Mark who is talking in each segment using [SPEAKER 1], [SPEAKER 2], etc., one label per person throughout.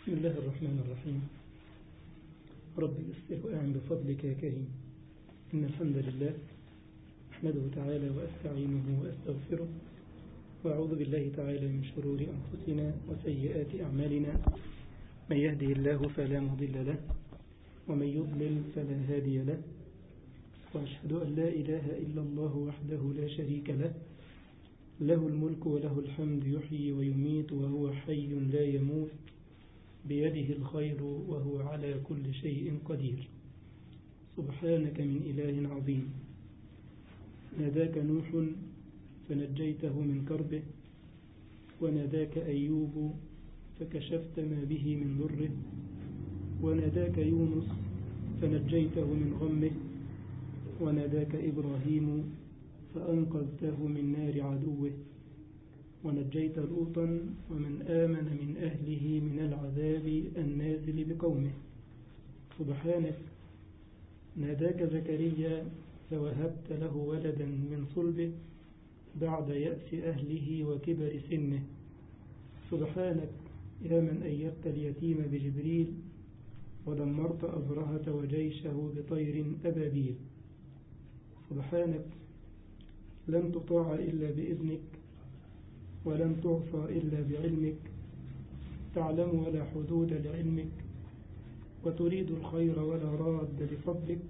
[SPEAKER 1] بسم الله الرحمن الرحيم رب يسر وأعن بفضلك يا كريم إن الحمد لله أحمده تعالى وأستعينه وأستغفره وأعوذ بالله تعالى من شرور أنفسنا وسيئات أعمالنا من يهده الله فلا مضل له ومن يضلل فلا هادي له وأشهد أن لا إله إلا الله وحده لا شريك له له الملك وله الحمد يحيي ويميت وهو حي لا يموت بيده الخير وهو على كل شيء قدير سبحانك من إله عظيم ناداك نوح فنجيته من كربه وناداك أيوب فكشفت ما به من ضره وناداك يونس فنجيته من غمه وناداك إبراهيم فأنقذته من نار عدوه ونجيت لوطا ومن آمن من أهله من العذاب النازل بقومه سبحانك ناداك زكريا فوهبت له ولدا من صلبه بعد يأس أهله وكبر سنه سبحانك يا من أيدت اليتيم بجبريل ودمرت أبرهة وجيشه بطير أبابيل سبحانك لن تطاع إلا بإذنك ولن تعصى إلا بعلمك تعلم ولا حدود لعلمك وتريد الخير ولا راد لفضلك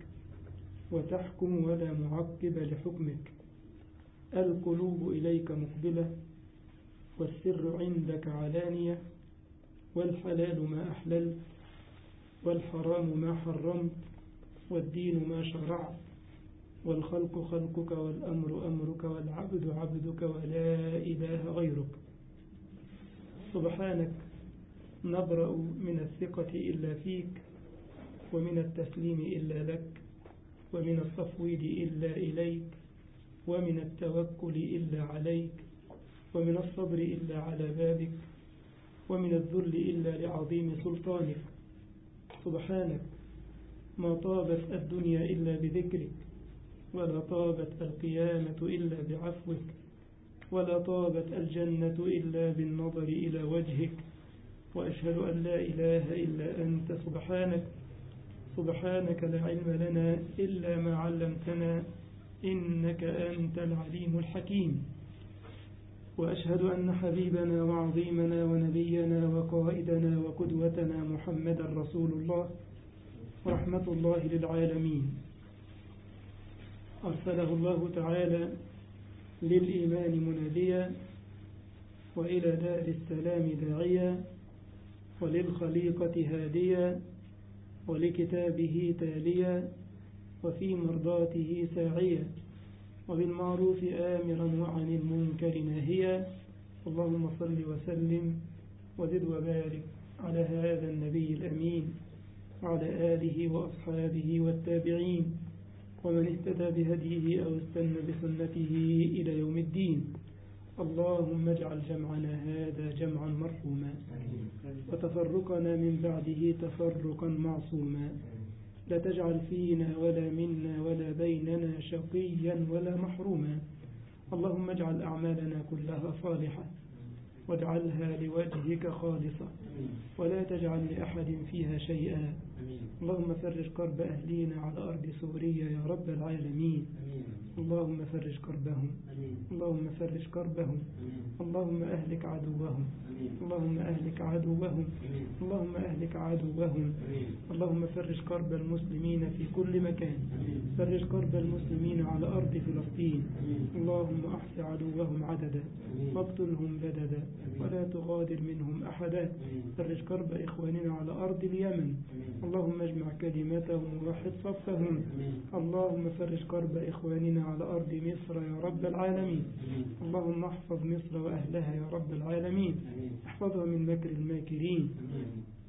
[SPEAKER 1] وتحكم ولا معقب لحكمك القلوب إليك مقبلة والسر عندك علانية والحلال ما أحللت والحرام ما حرمت والدين ما شرعت والخلق خلقك والأمر أمرك والعبد عبدك ولا إله غيرك سبحانك نبرأ من الثقة إلا فيك ومن التسليم إلا لك ومن التفويض إلا إليك ومن التوكل إلا عليك ومن الصبر إلا على بابك ومن الذل إلا لعظيم سلطانك سبحانك ما طابت الدنيا إلا بذكرك ولا طابت القيامة إلا بعفوك ولا طابت الجنة إلا بالنظر إلى وجهك وأشهد أن لا إله إلا أنت سبحانك سبحانك لا علم لنا إلا ما علمتنا إنك أنت العليم الحكيم وأشهد أن حبيبنا وعظيمنا ونبينا وقائدنا وقدوتنا محمدا رسول الله رحمة الله للعالمين أرسله الله تعالى للإيمان مناديا وإلى دار السلام داعيا وللخليقة هاديا ولكتابه تاليا وفي مرضاته ساعيا وبالمعروف آمرا وعن المنكر ناهيا اللهم صل وسلم وزد وبارك على هذا النبي الأمين وعلى آله وأصحابه والتابعين ومن اهتدى بهديه أو استنى بسنته إلى يوم الدين اللهم اجعل جمعنا هذا جمعا مرحوما وتفرقنا من بعده تفرقا معصوما لا تجعل فينا ولا منا ولا بيننا شقيا ولا محروما اللهم اجعل أعمالنا كلها صالحة واجعلها لوجهك خالصة ولا تجعل لأحد فيها شيئا اللهم فرج كرب أهلينا على أرض سوريا يا رب العالمين اللهم فرج كربهم اللهم فرج كربهم اللهم أهلك عدوهم اللهم أهلك عدوهم اللهم أهلك عدوهم اللهم فرج كرب المسلمين في كل مكان فرج كرب المسلمين على أرض فلسطين اللهم أحص عدوهم عددا واقتلهم بددا ولا تغادر منهم أحدا فرج كرب إخواننا على أرض اليمن اللهم اجمع كلمتهم ووحد صفهم اللهم فرج كرب إخواننا على أرض مصر يا رب العالمين اللهم احفظ مصر وأهلها يا رب العالمين احفظها من مكر الماكرين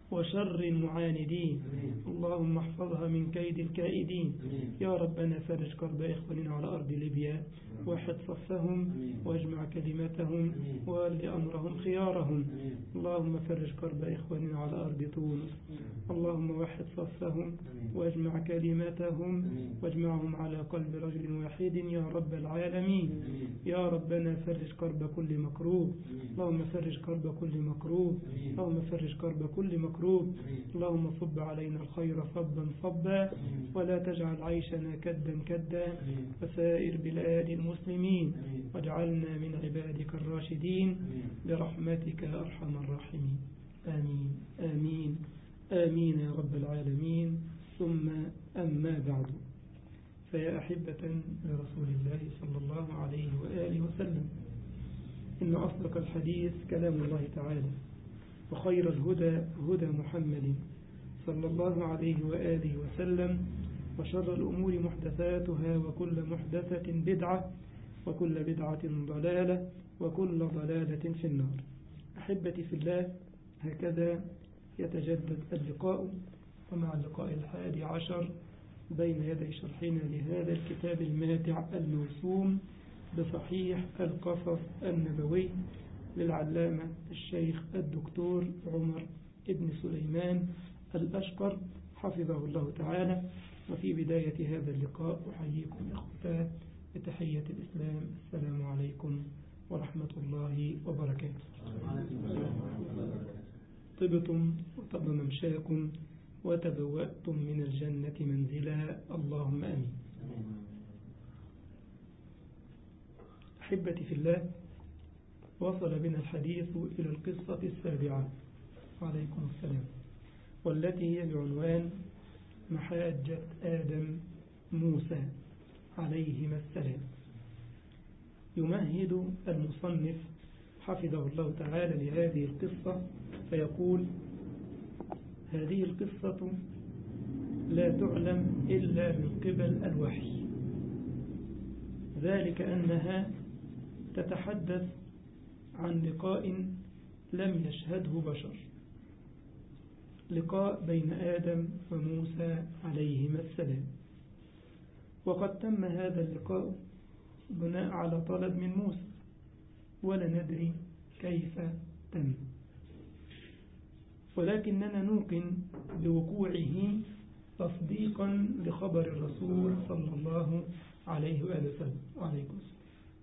[SPEAKER 1] وشر المعاندين اللهم احفظها من كيد الكائدين يا ربنا فرج كرب إخواننا على أرض ليبيا وحد صفهم واجمع كلمتهم وول أمرهم خيارهم اللهم فرج كرب إخواننا على أرض تونس اللهم وحد صفهم واجمع كلمتهم واجمعهم على قلب رجل واحد يا رب العالمين يا ربنا فرج كرب كل مكروب اللهم فرج كرب كل مكروب اللهم فرج كرب كل مكروب اللهم صب علينا الخير صبا صبا ولا تجعل عيشنا كدا كدا وسائر بلاد المسلمين واجعلنا من عبادك الراشدين برحمتك يا أرحم الراحمين آمين آمين آمين يا رب العالمين ثم أما بعد فيا أحبة لرسول الله صلى الله عليه وآله وسلم إن أصدق الحديث كلام الله تعالى وخير الهدى هدى محمد صلى الله عليه وآله وسلم وشر الأمور محدثاتها وكل محدثة بدعة وكل بدعة ضلالة وكل ضلالة في النار أحبتي في الله هكذا يتجدد اللقاء ومع اللقاء الحادي عشر بين يدي شرحنا لهذا الكتاب الماتع الموسوم بصحيح القصص النبوي للعلامة الشيخ الدكتور عمر ابن سليمان الأشقر حفظه الله تعالى وفي بداية هذا اللقاء أحييكم إخوتاه بتحية الإسلام السلام عليكم ورحمة الله وبركاته طبتم وطب ممشاكم وتبوأتم من الجنة منزلا اللهم أمين أحبتي في الله وصل بنا الحديث إلى القصة السابعة عليكم السلام والتي هي بعنوان محاجة آدم موسى عليهما السلام يمهد المصنف حفظه الله تعالى لهذه القصة فيقول هذه القصة لا تعلم إلا من قبل الوحي ذلك أنها تتحدث عن لقاء لم يشهده بشر لقاء بين آدم وموسى عليهما السلام وقد تم هذا اللقاء بناء على طلب من موسى ولا ندري كيف تم ولكننا نوقن بوقوعه تصديقا لخبر الرسول صلى الله عليه وآله وسلم وعليكم السلام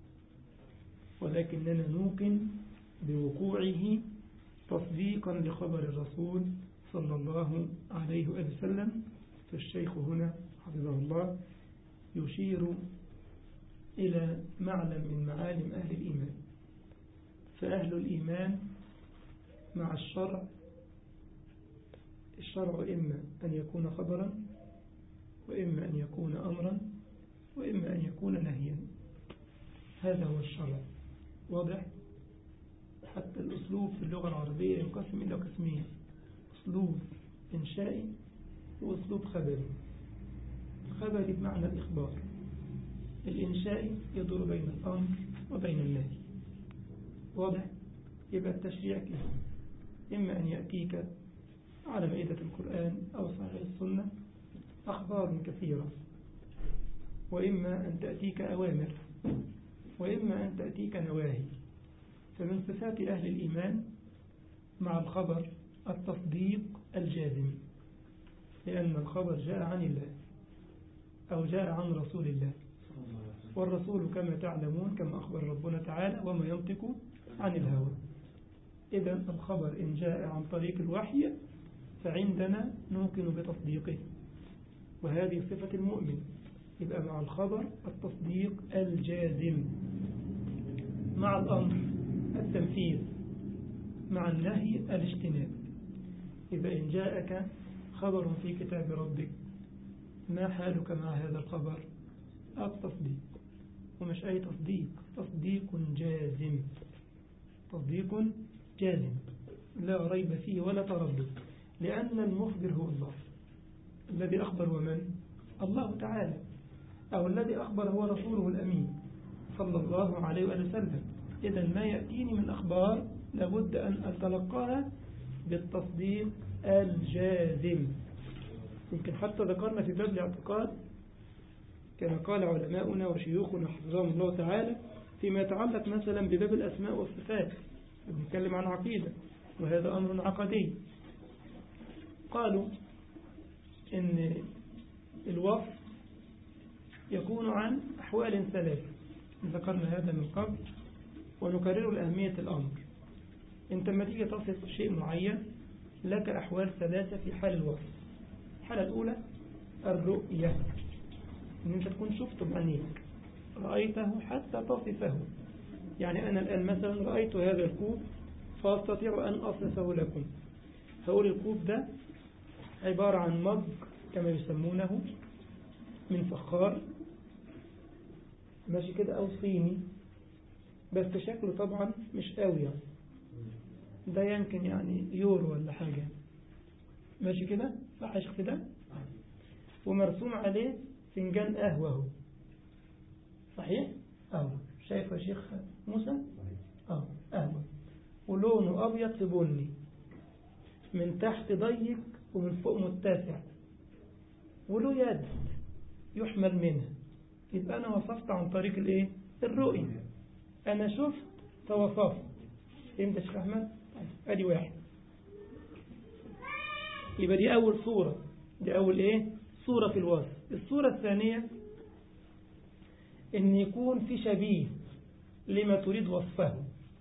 [SPEAKER 1] ولكننا نوقن بوقوعه تصديقا لخبر الرسول صلى الله عليه وآله وسلم فالشيخ هنا حفظه الله يشير إلى معلم من معالم أهل الإيمان فأهل الإيمان مع الشرع الشرع إما أن يكون خبرا وإما أن يكون أمرا وإما أن يكون نهيا هذا هو الشرع واضح حتى الأسلوب في اللغة العربية ينقسم إلى قسمين أسلوب إنشائي وأسلوب خبري الخبري بمعنى الإخبار الإنشائي يدور بين الأمر وبين النهي واضح يبقى التشريع كده إما أن يأتيك على مائدة القرآن أو صحيح السنة أخبار كثيرة وإما أن تأتيك أوامر وإما أن تأتيك نواهي فمن صفات أهل الإيمان مع الخبر التصديق الجازم لأن الخبر جاء عن الله أو جاء عن رسول الله والرسول كما تعلمون كما أخبر ربنا تعالى وما ينطق عن الهوى إذا الخبر إن جاء عن طريق الوحي فعندنا نوقن بتصديقه وهذه صفة المؤمن يبقى مع الخبر التصديق الجازم مع الأمر التنفيذ مع النهي الاجتناب إذا إن جاءك خبر في كتاب ربك ما حالك مع هذا الخبر التصديق ومش أي تصديق تصديق جازم تصديق جازم لا ريب فيه ولا تردد لأن المخبر هو الله الذي أخبر ومن الله تعالى أو الذي أخبر هو رسوله الأمين صلى الله عليه وآله وسلم إذا ما يأتيني من أخبار لابد أن أتلقاها بالتصديق الجازم يمكن حتى ذكرنا في باب الاعتقاد كما قال علماؤنا وشيوخنا حفظهم الله تعالى فيما يتعلق مثلا بباب الأسماء والصفات بنتكلم عن عقيدة وهذا أمر عقدي قالوا إن الوصف يكون عن أحوال ثلاثة ذكرنا هذا من قبل ونكرر لأهمية الأمر أنت لما تيجي تصف شيء معين لك أحوال ثلاثة في حال الوصف الحالة الأولى الرؤية أن أنت تكون شفته بعينيك رأيته حتى تصفه يعني أنا الآن مثلا رأيت هذا الكوب فأستطيع أن أصفه لكم هقول الكوب ده عبارة عن مج كما يسمونه من فخار ماشي كده أو صيني بس شكله طبعا مش قوي يعني ده يمكن يعني يورو ولا حاجة ماشي كده صح يا ده ومرسوم عليه فنجان قهوة اهو صحيح اهو شايف يا شيخ موسى اهو قهوة ولونه أبيض في بني من تحت ضيق ومن فوق متسع وله يد يحمل منها يبقى أنا وصفت عن طريق الإيه؟ الرؤية أنا شفت فوصفت فهمت يا شيخ أحمد؟ أدي واحد يبقى دي أول صورة دي أول إيه؟ صورة في الوصف الصورة الثانية إن يكون في شبيه لما تريد وصفه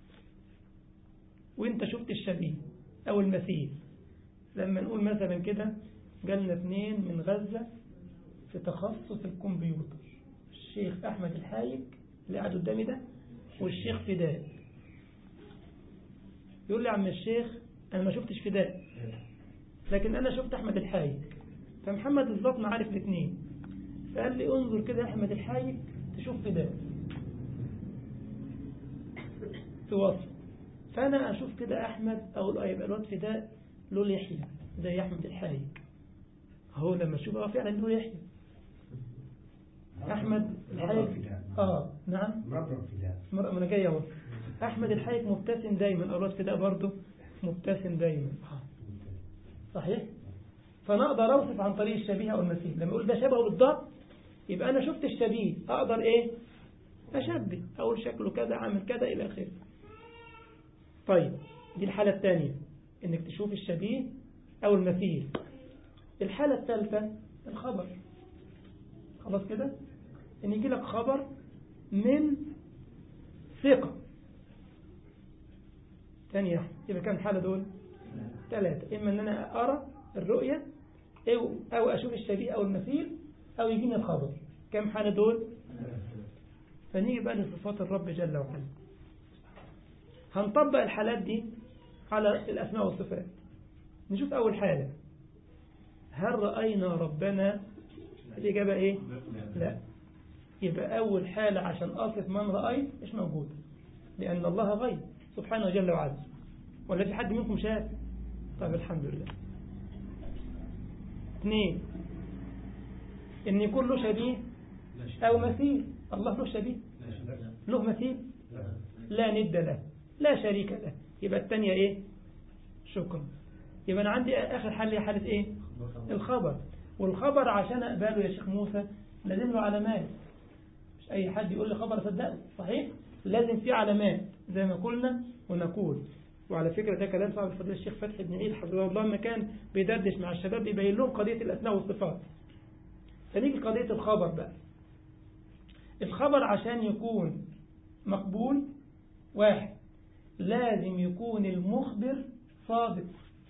[SPEAKER 1] وانت شفت الشبيه أو المثيل لما نقول مثلا كده جالنا اثنين من غزة في تخصص الكمبيوتر الشيخ أحمد الحايك اللي قاعد قدامي ده والشيخ فداء يقول لي عم الشيخ أنا ما شفتش فداء لكن أنا شفت أحمد الحايك فمحمد الزطن عارف الاثنين فقال لي انظر كده يا أحمد الحايك تشوف فداء في وصف فأنا أشوف كده أحمد أقول آه يبقى الواد فداء له لحية زي أحمد الحايك هو لما أشوف اه فعلا له لحية أحمد الحايك آه نعم
[SPEAKER 2] مربرب فداء
[SPEAKER 1] مرة أنا جاي أهو أحمد الحايك مبتسم دايما الواد فداء برضه مبتسم دايما آه. صحيح فأنا أقدر أوصف عن طريق الشبيه أو المثيل لما أقول ده شبهه بالضبط يبقى أنا شفت الشبيه أقدر إيه أشبه أقول شكله كذا عامل كذا إلى آخره طيب دي الحالة الثانية إنك تشوف الشبيه أو المثيل الحالة الثالثة الخبر خلاص كده إن يجي لك خبر من ثقة ثانية يبقى كم حالة دول ثلاثة إما أن أنا أرى الرؤية أو, أو أشوف الشبيه أو المثيل أو يجيني الخبر كم حالة دول فنيجي بقى لصفات الرب جل وعلا هنطبق الحالات دي على الأسماء والصفات نشوف أول حالة هل رأينا ربنا الإجابة إيه لا يبقى أول حالة عشان أصف من رأيت مش موجود لأن الله غيب سبحانه جل وعلا ولا في حد منكم شاف طيب الحمد لله اثنين ان يكون له شبيه او مثيل الله له شبيه له مثيل لا ند له لا شريك له يبقى الثانية ايه شكرا يبقى انا عندي اخر حل هي حالة ايه الخبر والخبر عشان اقبله يا شيخ موسى لازم له علامات مش اي حد يقول لي خبر صدقه صحيح لازم في علامات زي ما قلنا ونقول وعلى فكرة ده كلام صاحب الفضيلة الشيخ فتحي بن عيد حفظه الله لما كان بيدردش مع الشباب بيبين لهم قضية الأسماء والصفات فنيجي قضية الخبر بقى الخبر عشان يكون مقبول واحد لازم يكون المخبر صادق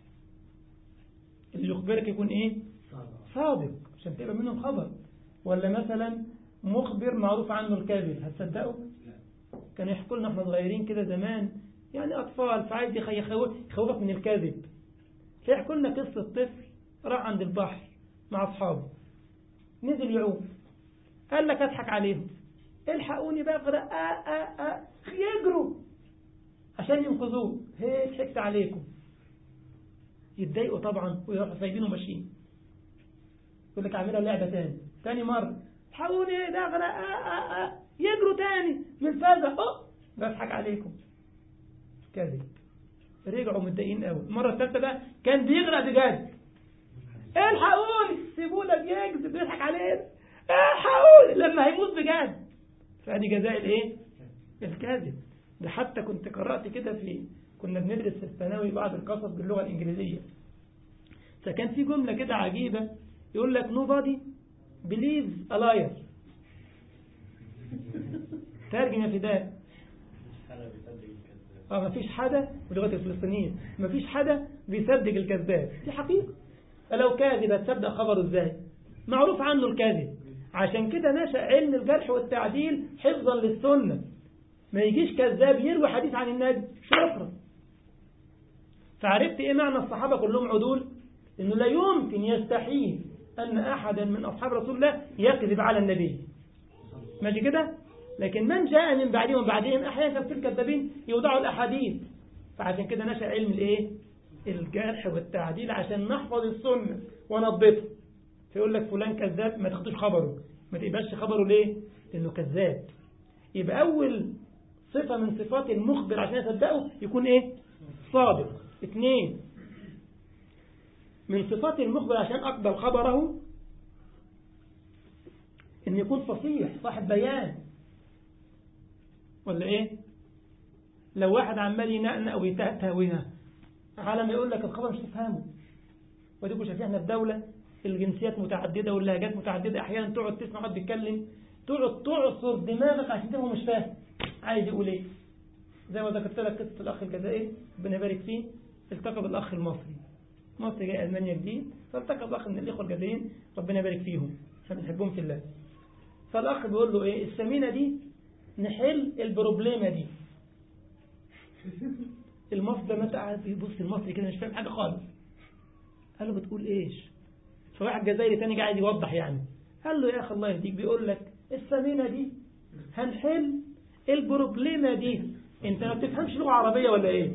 [SPEAKER 1] اللي يخبرك يكون ايه صادق عشان تبقى منه الخبر ولا مثلا مخبر معروف عنه الكاذب هتصدقه كان يحكوا لنا احنا صغيرين كده زمان يعني أطفال فعايز يخوفك من الكذب فيحكوا لنا قصة طفل راح عند البحر مع أصحابه نزل يعوم قال لك أضحك عليهم الحقوني بقى غرق آه آه آه يجروا عشان ينقذوه هي ضحكت عليكم يتضايقوا طبعا ويروحوا سايبينه ماشيين يقول لك اعملها لعبة تاني تاني مرة الحقوني ده غرق آه آه آه يجروا تاني من فزع أوه بضحك عليكم كذب رجعوا متضايقين قوي المرة الثالثة بقى كان بيغرق بجد الحقوني سيبونا بيكذب بيضحك علينا الحقوني لما هيموت بجد فادي جزاء الايه الكاذب ده حتى كنت قرأت كده في كنا بندرس في الثانوي بعض القصص باللغة الإنجليزية فكان في جملة كده عجيبة يقول لك nobody believes a liar ترجم يا فداء اه مفيش حدا بلغة الفلسطينيين مفيش حدا بيصدق الكذاب دي حقيقة فلو كاذب هتصدق خبره ازاي معروف عنه الكاذب عشان كده نشأ علم الجرح والتعديل حفظا للسنة ما يجيش كذاب يروي حديث عن النبي شكرا فعرفت ايه معنى الصحابة كلهم عدول انه لا يمكن يستحيل ان احدا من اصحاب رسول الله يكذب على النبي ماشي كده لكن من جاء من بعدهم وبعدهم احيانا كان في الكذابين يوضعوا الاحاديث فعشان كده نشأ علم الايه الجرح والتعديل عشان نحفظ السنة ونضبطها فيقول لك فلان كذاب ما تاخدوش خبره ما تقبلش خبره ليه لانه كذاب يبقى اول صفة من صفات المخبر عشان يصدقه يكون ايه صادق اثنين من صفات المخبر عشان أقبل خبره إن يكون فصيح صاحب بيان ولا إيه لو واحد عمال ينقنق ويتهويها على ما يقول لك الخبر مش تفهمه وديكوا شايفين احنا في دولة الجنسيات متعددة واللهجات متعددة أحيانا تقعد تسمع واحد بيتكلم تقعد تعصر دماغك عشان تفهم مش فاهم عايز يقول ايه زي ما ذكرت لك قصة الأخ الجزائري ربنا يبارك فيه التقى بالأخ المصري مصري جاي ألمانيا جديد فالتقى بأخ من الإخوة الجزائريين ربنا يبارك فيهم احنا بنحبهم في الله فالأخ بيقول له إيه السمينة دي نحل البروبليمة دي المصري ده متى قاعد بيبص المصري كده مش فاهم حاجة خالص قال له بتقول إيش فواحد جزائري تاني قاعد يوضح يعني قال له يا أخي الله يهديك بيقول لك السمينة دي هنحل البروبليمة دي انت ما بتفهمش لغة عربية ولا ايه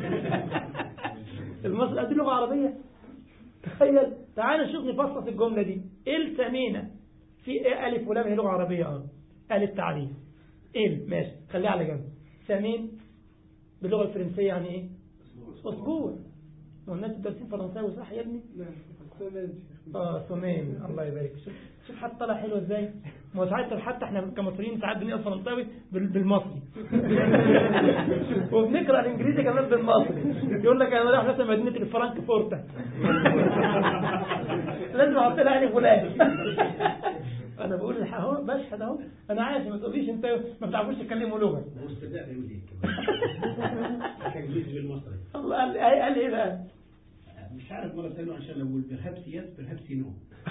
[SPEAKER 1] المصري دي لغة عربية تخيل تعال نشوف نفصص الجملة دي السمينة في ايه ألف ولام هي لغة عربية اه ألف تعريف ال ماشي خليها على جنب سمين باللغة الفرنسية يعني ايه أسبوع ما الناس دارسين فرنساوي صح يا ابني اه سمين الله يبارك شوف شوف حتى طلع حلو ازاي ما ساعات حتى احنا كمصريين ساعات بنقرا فرنساوي بالمصري وبنقرا الانجليزي كمان بالمصري يقول لك انا رايح مثلا مدينه الفرانكفورت لازم احط لها عليه فلان انا بقول اهو بشهد اهو انا عارف ما تقوليش انت ما بتعرفوش تتكلموا لغه
[SPEAKER 2] هو استبداء بيقول هيك بالمصري
[SPEAKER 1] الله قال قال ايه بقى
[SPEAKER 2] مش عارف مرة سألوا عشان لو بالهبس يس بالهبس نو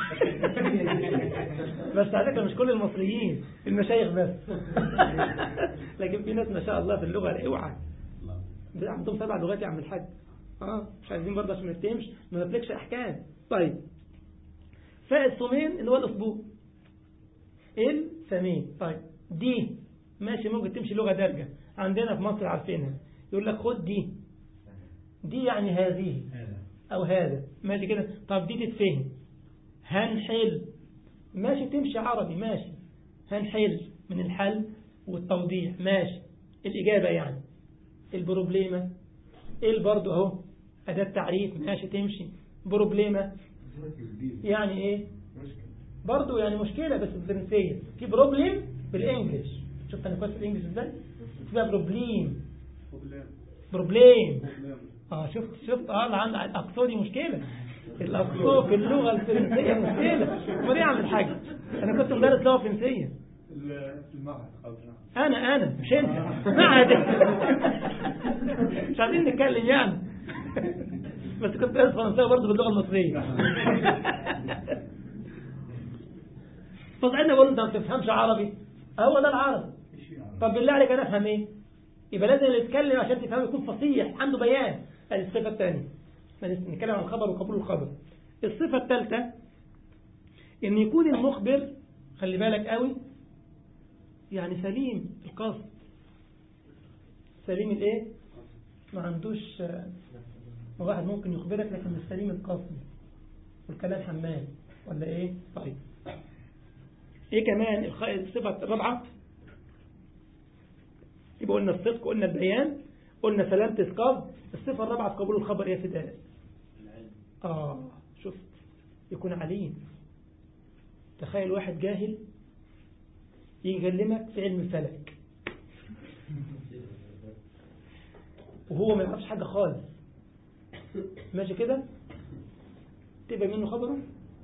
[SPEAKER 1] بس على فكرة مش كل المصريين المشايخ بس لكن في ناس ما شاء الله في اللغة اوعى عندهم سبع لغات يا عم الحاج اه مش عايزين برضه عشان ما نتهمش ما نفلكش احكام طيب فالصومين اللي هو الاسبوع الثمين طيب دي ماشي ممكن تمشي لغة دارجة عندنا في مصر عارفينها يقول لك خد دي دي يعني هذه أو هذا ماشي كده طب دي تتفهم هنحل ماشي تمشي عربي ماشي هنحل من الحل والتوضيح ماشي الإجابة يعني البروبليمة إيه برضو أهو أداة تعريف ماشي تمشي بروبليمة يعني إيه برضو يعني مشكلة بس بالفرنسية في بروبليم بالإنجليش شفت أنا كويس في الإنجليش إزاي اسمها بروبليم بروبليم اه شفت شفت اه عند الاقصى دي مشكله الاقصى في اللغه الفرنسيه مشكله امال ايه اعمل حاجه انا كنت مدرس لغه فرنسيه
[SPEAKER 3] المعهد
[SPEAKER 1] انا انا مش انت معهد مش عايزين نتكلم يعني بس كنت درس فرنساوي برضه باللغه المصريه فصعدنا بقول انت ما بتفهمش عربي هو ده العربي طب بالله عليك انا افهم ايه يبقى لازم يتكلم عشان تفهمه يكون فصيح عنده بيان هذه الصفة الثانية نتكلم عن الخبر وقبول الخبر الصفة الثالثة ان يكون المخبر خلي بالك قوي يعني سليم القصد سليم الايه ما عندوش واحد ممكن يخبرك لكن مش سليم القصد والكلام حمام ولا ايه طيب ايه كمان الصفة الرابعة يبقى قلنا الصدق وقلنا البيان قلنا سلامة إسقاط الصفة الرابعة في قبول الخبر هي فداء آه شفت يكون عليم تخيل واحد جاهل يجي يكلمك في علم الفلك وهو ما يعرفش حاجة خالص ماشي كده تبقى منه خبره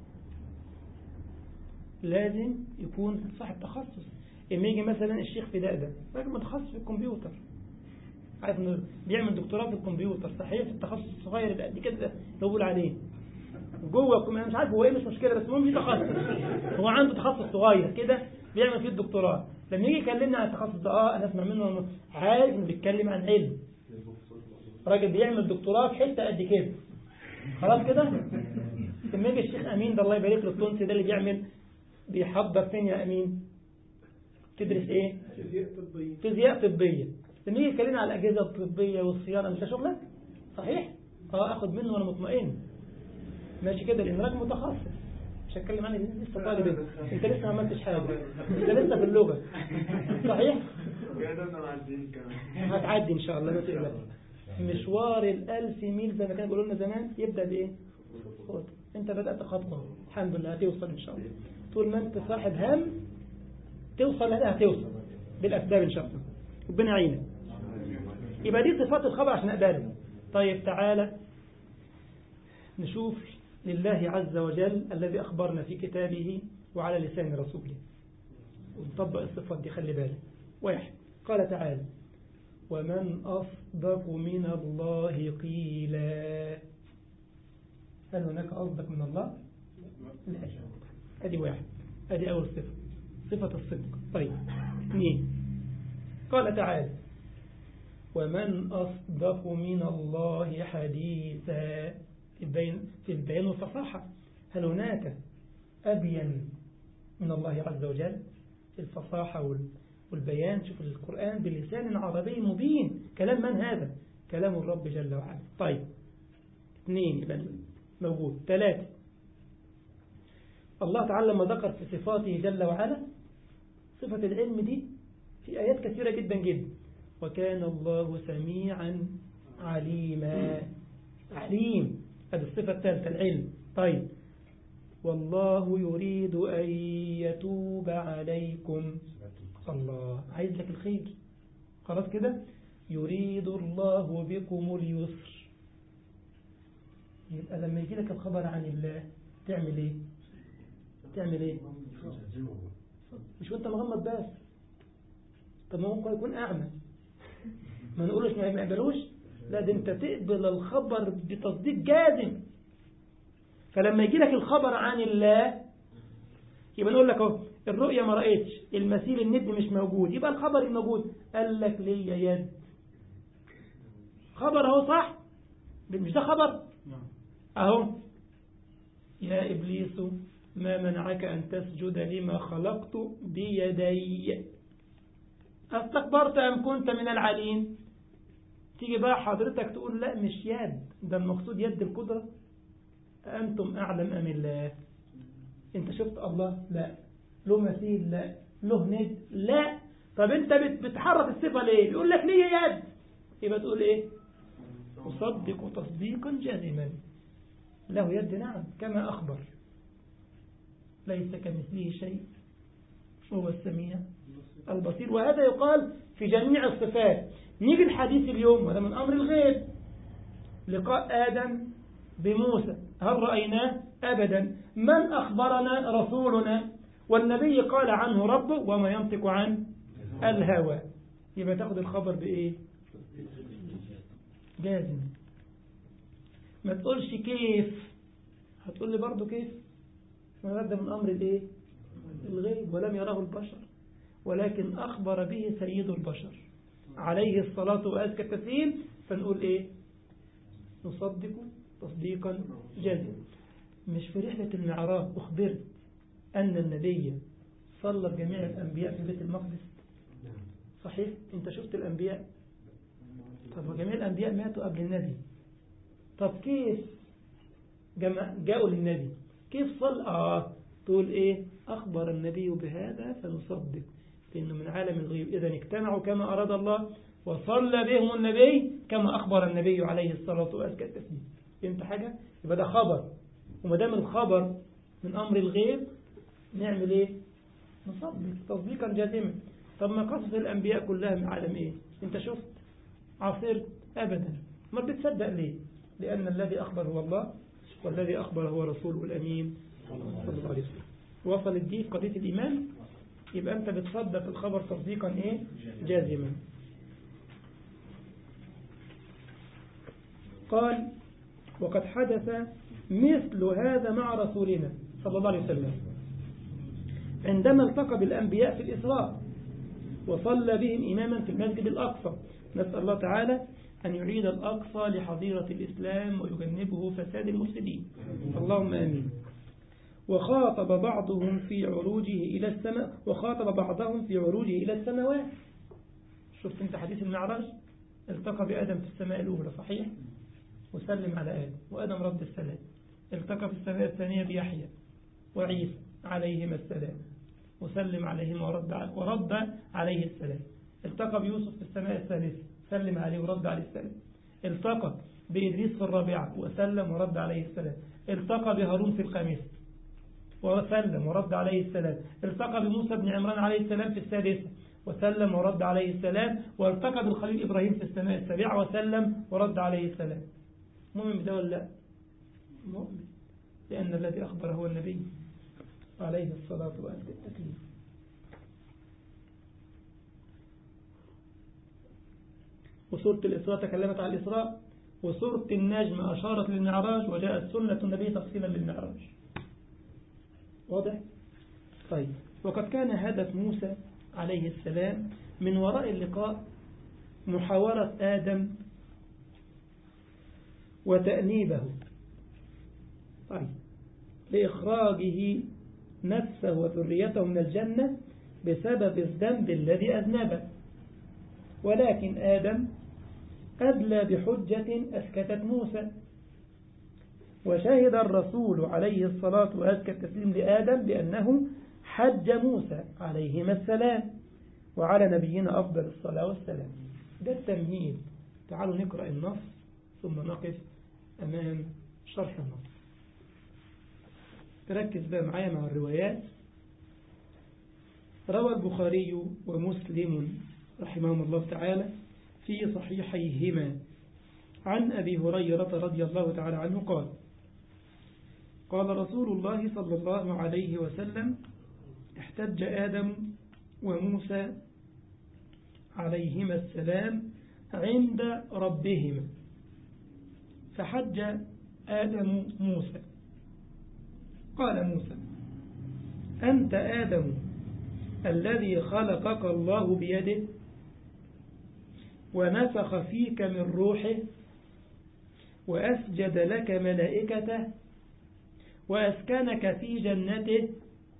[SPEAKER 1] لازم يكون صاحب تخصص اما يجي مثلا الشيخ فداء ده راجل متخصص في الكمبيوتر عارف انه بيعمل دكتوراه في الكمبيوتر صحيح في التخصص الصغير اللي قد كده اللي بقول عليه جوه انا مش عارف هو ايه مش مشكله بس المهم في تخصص هو عنده تخصص صغير كده بيعمل فيه الدكتوراه لما يجي يكلمنا عن التخصص ده اه انا اسمع منه عارف انه بيتكلم عن علم راجل بيعمل دكتوراه في حته قد كده خلاص كده لما يجي الشيخ امين ده الله يبارك له التونسي ده اللي بيعمل بيحضر فين يا امين تدرس ايه فيزياء طبيه لما يجي يكلمنا على الاجهزه الطبيه والصيانه مش ده شغلك صحيح اه اخد منه وانا مطمئن ماشي كده لان راجل متخصص مش هتكلم عني لسه طالب انت انت لسه ما عملتش حاجه انت لسه في اللغه صحيح هتعدي ان شاء الله ما تقلقش مشوار الألف ميل زي ما كانوا بيقولوا لنا زمان يبدأ بإيه؟ خطوة أنت بدأت خطوة الحمد لله هتوصل إن شاء الله طول ما أنت صاحب هم توصل لها هتوصل بالأسباب إن شاء الله ربنا يعينك يبقى دي صفات الخبر عشان أقبله طيب تعالى نشوف لله عز وجل الذي أخبرنا في كتابه وعلى لسان رسوله ونطبق الصفات دي خلي بالك واحد قال تعالى ومن أصدق من الله قيلا هل هناك أصدق من الله؟ لا أدي واحد أدي أول صفة صفة الصدق طيب اثنين قال تعالى ومن أصدق من الله حديثا في البيان, في البيان والفصاحة هل هناك أبين من الله عز وجل في الفصاحة والبيان شوف القرآن بلسان عربي مبين كلام من هذا كلام الرب جل وعلا طيب اثنين يبقى موجود ثلاثة الله تعالى لما ذكر في صفاته جل وعلا صفة العلم دي في آيات كثيرة جدا جدا وكان الله سميعا عليما عليم هذه الصفة الثالثة العلم طيب والله يريد أن يتوب عليكم الله عايز لك الخير خلاص كده يريد الله بكم اليسر يبقى لما يجي لك الخبر عن الله تعمل ايه تعمل ايه مش وانت مغمض بس طب ما ممكن يكون اعمى ما نقولش ما يقبلوش لا ده انت تقبل الخبر بتصديق جازم فلما يجي لك الخبر عن الله يبقى نقول لك اهو الرؤية ما رأيتش المثيل الند مش موجود يبقى الخبر الموجود قال لك ليا يد خبر اهو صح مش ده خبر اهو يا إبليس ما منعك أن تسجد لما خلقت بيدي استكبرت أم كنت من العليم تيجي بقى حضرتك تقول لا مش يد ده المقصود يد القدرة أنتم أعلم أم الله أنت شفت الله لا له مثيل لا له ند لا طب أنت بتحرف الصفة ليه بيقول لك ليه يد يبقى تقول إيه أصدق تصديقا جازما له يد نعم كما أخبر ليس كمثله شيء هو السميع البصير وهذا يقال في جميع الصفات نيجي الحديث اليوم وهذا من أمر الغيب لقاء آدم بموسى هل رأيناه أبدا من أخبرنا رسولنا والنبي قال عنه ربه وما ينطق عن الهوى يبقى تاخد الخبر بإيه جازم ما تقولش كيف هتقول لي برضه كيف ده من أمر الإيه الغيب ولم يراه البشر ولكن أخبر به سيد البشر عليه الصلاة وأزكى التسليم فنقول إيه نصدق تصديقا جازما مش في رحلة المعراج أخبرت أن النبي صلى بجميع الأنبياء في بيت المقدس صحيح أنت شفت الأنبياء طب وجميع الأنبياء ماتوا قبل النبي طب كيف جمع جاءوا للنبي كيف صلى آه تقول إيه أخبر النبي بهذا فنصدق لأنه من عالم الغيب إذا اجتمعوا كما أراد الله وصلى بهم النبي كما أخبر النبي عليه الصلاة وأزكى التسليم فهمت حاجة؟ يبقى ده خبر وما دام الخبر من أمر الغيب نعمل إيه؟ نصدق تصديقا جازما طب ما قصص الأنبياء كلها من عالم إيه؟ أنت شفت عصرت أبدا ما بتصدق ليه؟ لأن الذي أخبر هو الله والذي أخبر هو رسوله الأمين صلى الله عليه وسلم وصلت دي في قضية الإيمان يبقى أنت بتصدق الخبر تصديقا إيه؟ جازما قال وقد حدث مثل هذا مع رسولنا صلى الله عليه وسلم عندما التقى بالأنبياء في الإسراء وصلى بهم إماما في المسجد الأقصى نسأل الله تعالى أن يعيد الأقصى لحظيرة الإسلام ويجنبه فساد المفسدين اللهم آمين وخاطب بعضهم في عروجه إلى السماء وخاطب بعضهم في عروجه إلى السماوات شفت انت حديث المعراج التقى بآدم في السماء الأولى صحيح وسلم على آدم وآدم رد السلام التقى في السماء الثانية بيحيى وعيسى عليهما السلام وسلم عليهما ورد, ورد عليه السلام التقى بيوسف في السماء الثالثة سلم عليه ورد عليه السلام التقى بإدريس في الرابعة وسلم ورد عليه السلام التقى بهارون في الخامسة وسلم ورد عليه السلام التقى بموسى بن عمران عليه السلام في السادسة وسلم ورد عليه السلام والتقى بالخليل إبراهيم في السماء السابعة وسلم ورد عليه السلام مؤمن بده ولا لا مؤمن لأن الذي أخبر هو النبي عليه الصلاة والتسليم وسورة الإسراء تكلمت عن الإسراء وسورة النجم أشارت للمعراج وجاءت سنة النبي تفصيلا للمعراج واضح؟ طيب وقد كان هدف موسى عليه السلام من وراء اللقاء محاورة آدم وتأنيبه طيب لإخراجه نفسه وذريته من الجنة بسبب الذنب الذي أذنبه ولكن آدم أدلى بحجة أسكتت موسى وشهد الرسول عليه الصلاة وأزكى التسليم لآدم بأنه حج موسى عليهما السلام وعلى نبينا أفضل الصلاة والسلام ده التمهيد تعالوا نقرأ النص ثم نقف أمام شرح النص تركز بقى معايا مع الروايات روى البخاري ومسلم رحمهم الله تعالى في صحيحيهما عن أبي هريرة رضي الله تعالى عنه قال قال رسول الله صلى الله عليه وسلم احتج آدم وموسى عليهما السلام عند ربهما فحج آدم موسى قال موسى أنت آدم الذي خلقك الله بيده ونفخ فيك من روحه وأسجد لك ملائكته وأسكنك في جنته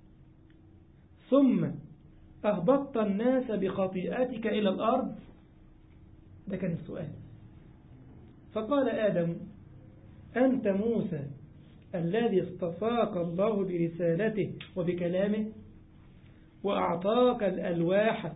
[SPEAKER 1] ثم أهبطت الناس بخطيئتك إلى الأرض ده كان السؤال فقال آدم أنت موسى الذي اصطفاك الله برسالته وبكلامه وأعطاك الألواح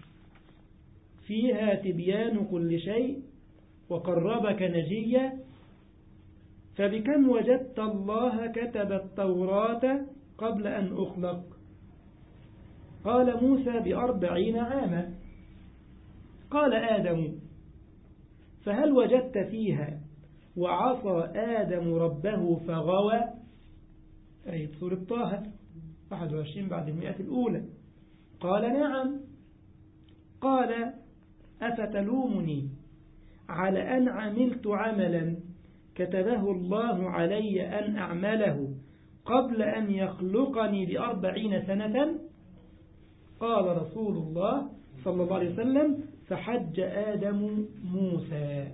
[SPEAKER 1] فيها تبيان كل شيء وقربك نجيا فبكم وجدت الله كتب التوراة قبل أن أخلق قال موسى بأربعين عاما قال آدم فهل وجدت فيها وعصى آدم ربه فغوى أي سورة طه 21 بعد المئة الأولى قال نعم قال أفتلومني على أن عملت عملا كتبه الله علي أن أعمله قبل أن يخلقني بأربعين سنة قال رسول الله صلى الله عليه وسلم فحج آدم موسى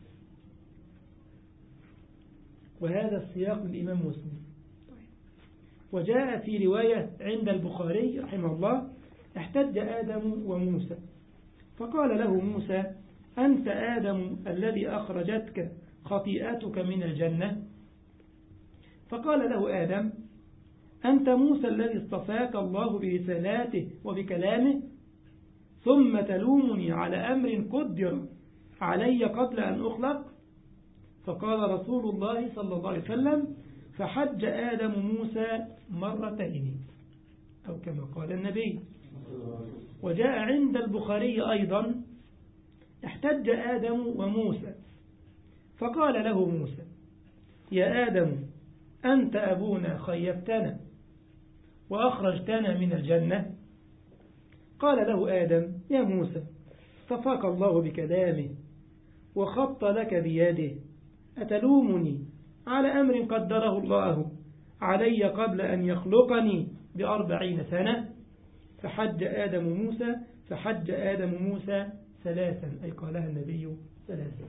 [SPEAKER 1] وهذا السياق للإمام مسلم وجاء في رواية عند البخاري رحمه الله احتج آدم وموسى فقال له موسى أنت آدم الذي أخرجتك خطيئتك من الجنة فقال له آدم أنت موسى الذي اصطفاك الله برسالاته وبكلامه ثم تلومني على أمر قدر علي قبل أن أخلق فقال رسول الله صلى الله عليه وسلم فحج آدم موسى مرتين أو كما قال النبي وجاء عند البخاري أيضا احتج آدم وموسى فقال له موسى يا آدم أنت أبونا خيبتنا وأخرجتنا من الجنة قال له آدم يا موسى صفاك الله بكلامه وخط لك بيده أتلومني على أمر قدره الله علي قبل أن يخلقني بأربعين سنة فحج آدم موسى فحج آدم موسى ثلاثا أي قالها النبي ثلاثا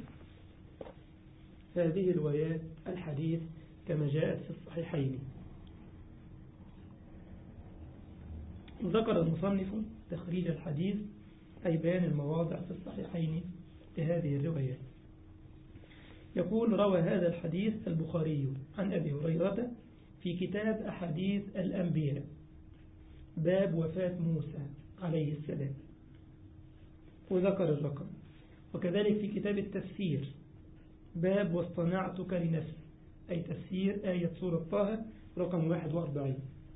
[SPEAKER 1] هذه روايات الحديث كما جاءت في الصحيحين ذكر المصنف تخريج الحديث أي بيان المواضع في الصحيحين لهذه الروايات يقول روى هذا الحديث البخاري عن أبي هريرة في كتاب أحاديث الأنبياء باب وفاة موسى عليه السلام وذكر الرقم وكذلك في كتاب التفسير باب واصطنعتك لنفسي أي تفسير آية سورة طه رقم 41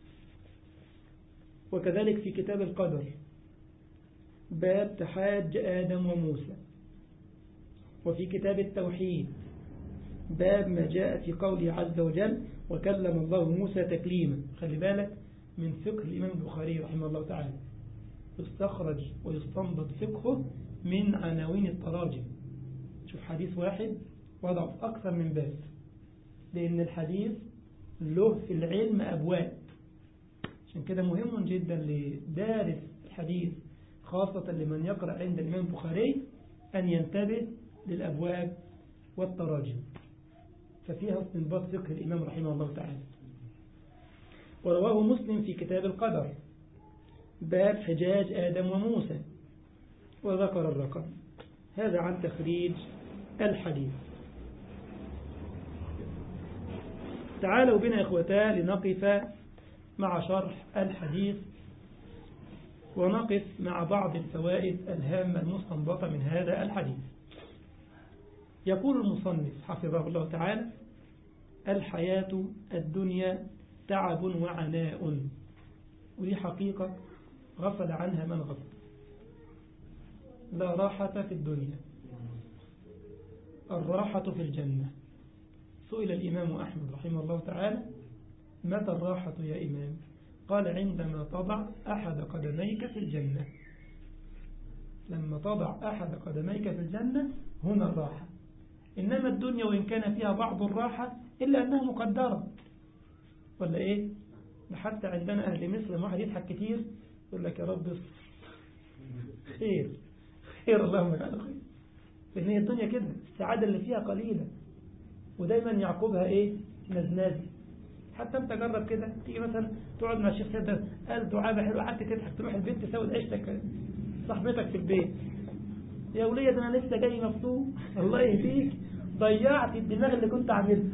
[SPEAKER 1] وكذلك في كتاب القدر باب تحاج آدم وموسى وفي كتاب التوحيد باب ما جاء في قوله عز وجل وكلم الله موسى تكليما خلي بالك من فقه الإمام البخاري رحمه الله تعالى يستخرج ويستنبط فقهه من عناوين التراجم شوف حديث واحد وضع في أكثر من باب لأن الحديث له في العلم أبواب عشان كده مهم جدا لدارس الحديث خاصة لمن يقرأ عند الإمام البخاري أن ينتبه للأبواب والتراجم ففيها استنباط فقه الإمام رحمه الله تعالى ورواه مسلم في كتاب القدر باب حجاج آدم وموسى وذكر الرقم هذا عن تخريج الحديث تعالوا بنا إخوتا لنقف مع شرح الحديث ونقف مع بعض الفوائد الهامة المستنبطة من هذا الحديث يقول المصنف حفظه الله تعالى الحياة الدنيا تعب وعناء ودي حقيقة غفل عنها من غفل لا راحة في الدنيا الراحة في الجنة سئل الإمام أحمد رحمه الله تعالى متى الراحة يا إمام قال عندما تضع أحد قدميك في الجنة لما تضع أحد قدميك في الجنة هنا الراحة إنما الدنيا وإن كان فيها بعض الراحة إلا أنها مقدرة ولا إيه حتى عندنا أهل مصر لما واحد يضحك كتير يقول لك يا رب خير خير اللهم اجعله خير لأن هي الدنيا كده السعادة اللي فيها قليلة ودايما يعقبها إيه نزنازي حتى انت جرب كده تيجي مثلا تقعد مع الشيخ سيد قال دعابة حلوة قعدت تضحك تروح البيت تساوي عيشتك صاحبتك في البيت يا ولية ده انا لسه جاي مفتوح الله يهديك ضيعت الدماغ اللي كنت عاملها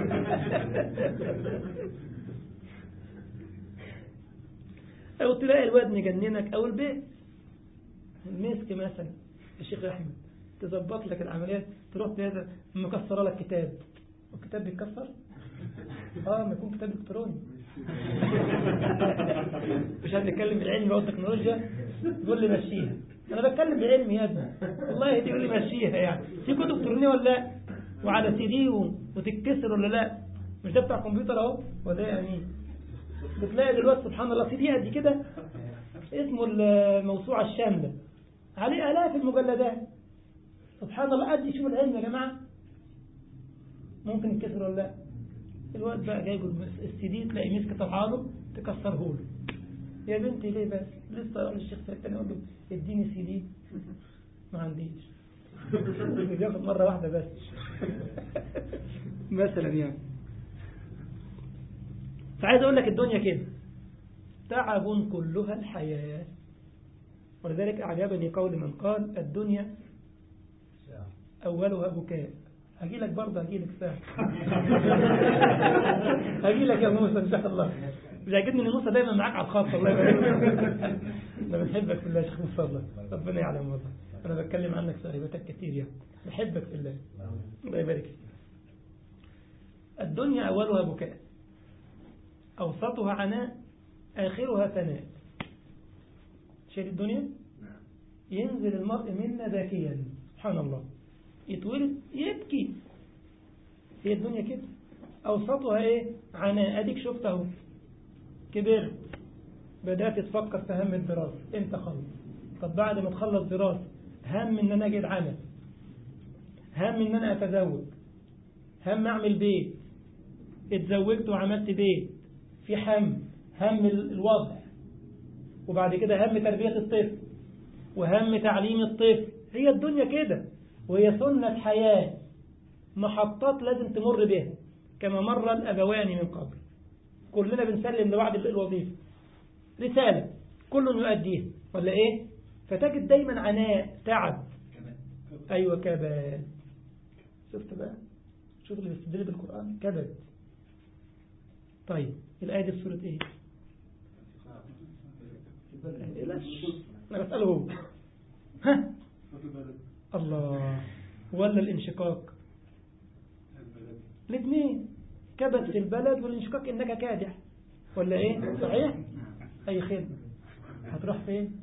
[SPEAKER 1] او تلاقي الواد مجننك او البيت المسك مثلا الشيخ احمد تظبط لك العمليات تروح تهذا مكسره لك كتاب والكتاب بيتكسر اه ما يكون كتاب الكتروني مش هنتكلم بالعلم او التكنولوجيا تقول لي مشيها انا بتكلم بعلم يا ابني والله دي يقول لي مشيها يعني في كتب الكترونيه ولا لا وعلى سي دي وتتكسر ولا لا مش ده بتاع كمبيوتر اهو ولا يعني بتلاقي دلوقتي سبحان الله سي دي قد كده اسمه الموسوعه الشامله عليه الاف المجلدات سبحان الله قد شوف العلم يا جماعه ممكن يتكسر ولا لا الوقت بقى جايب السي دي تلاقي مسك طلع له تكسره له يا بنتي ليه بس لسه اقول للشيخ سيد تاني اقول له اديني سي دي ما عنديش بياخد مره واحده بس مثلا يعني فعايز اقول لك الدنيا كده تعب كلها الحياه ولذلك اعجبني قول من قال الدنيا اولها بكاء هجي لك برضه هجي لك ساعة هجي لك يا موسى إن شاء الله مش عاجبني إن موسى دايما معاك على الخط الله يبارك انا بنحبك في الله يا شيخ مصطفى ربنا يعلم والله انا بتكلم عنك صاحبتك كتير يعني بحبك في الله الله يبارك فيك الدنيا اولها بكاء اوسطها عناء اخرها ثناء شايف الدنيا ينزل المرء منا باكيا سبحان الله يتولد يبكي هي الدنيا كده اوسطها ايه عناء اديك شفت اهو كبرت بدأت تفكر في هم الدراسة امتى خلص طب بعد ما تخلص دراسة هم ان انا اجد عمل هم ان انا اتزوج هم اعمل بيت اتزوجت وعملت بيت في هم هم الوضع وبعد كده هم تربية الطفل وهم تعليم الطفل هي الدنيا كده وهي سنة حياة محطات لازم تمر بها كما مر الأبوان من قبل كلنا بنسلم لبعض الوظيفة رسالة كل يؤديها ولا إيه فتجد دايما عناء تعب أيوة كبد شفت بقى شوف اللي بيستدل بالقرآن كبد طيب الآية دي في سورة إيه لا أنا بسأله هو ها الله ولا الانشقاق الاثنين كبد في البلد والانشقاق إنك كادح ولا إيه صحيح أي خدمة هتروح فين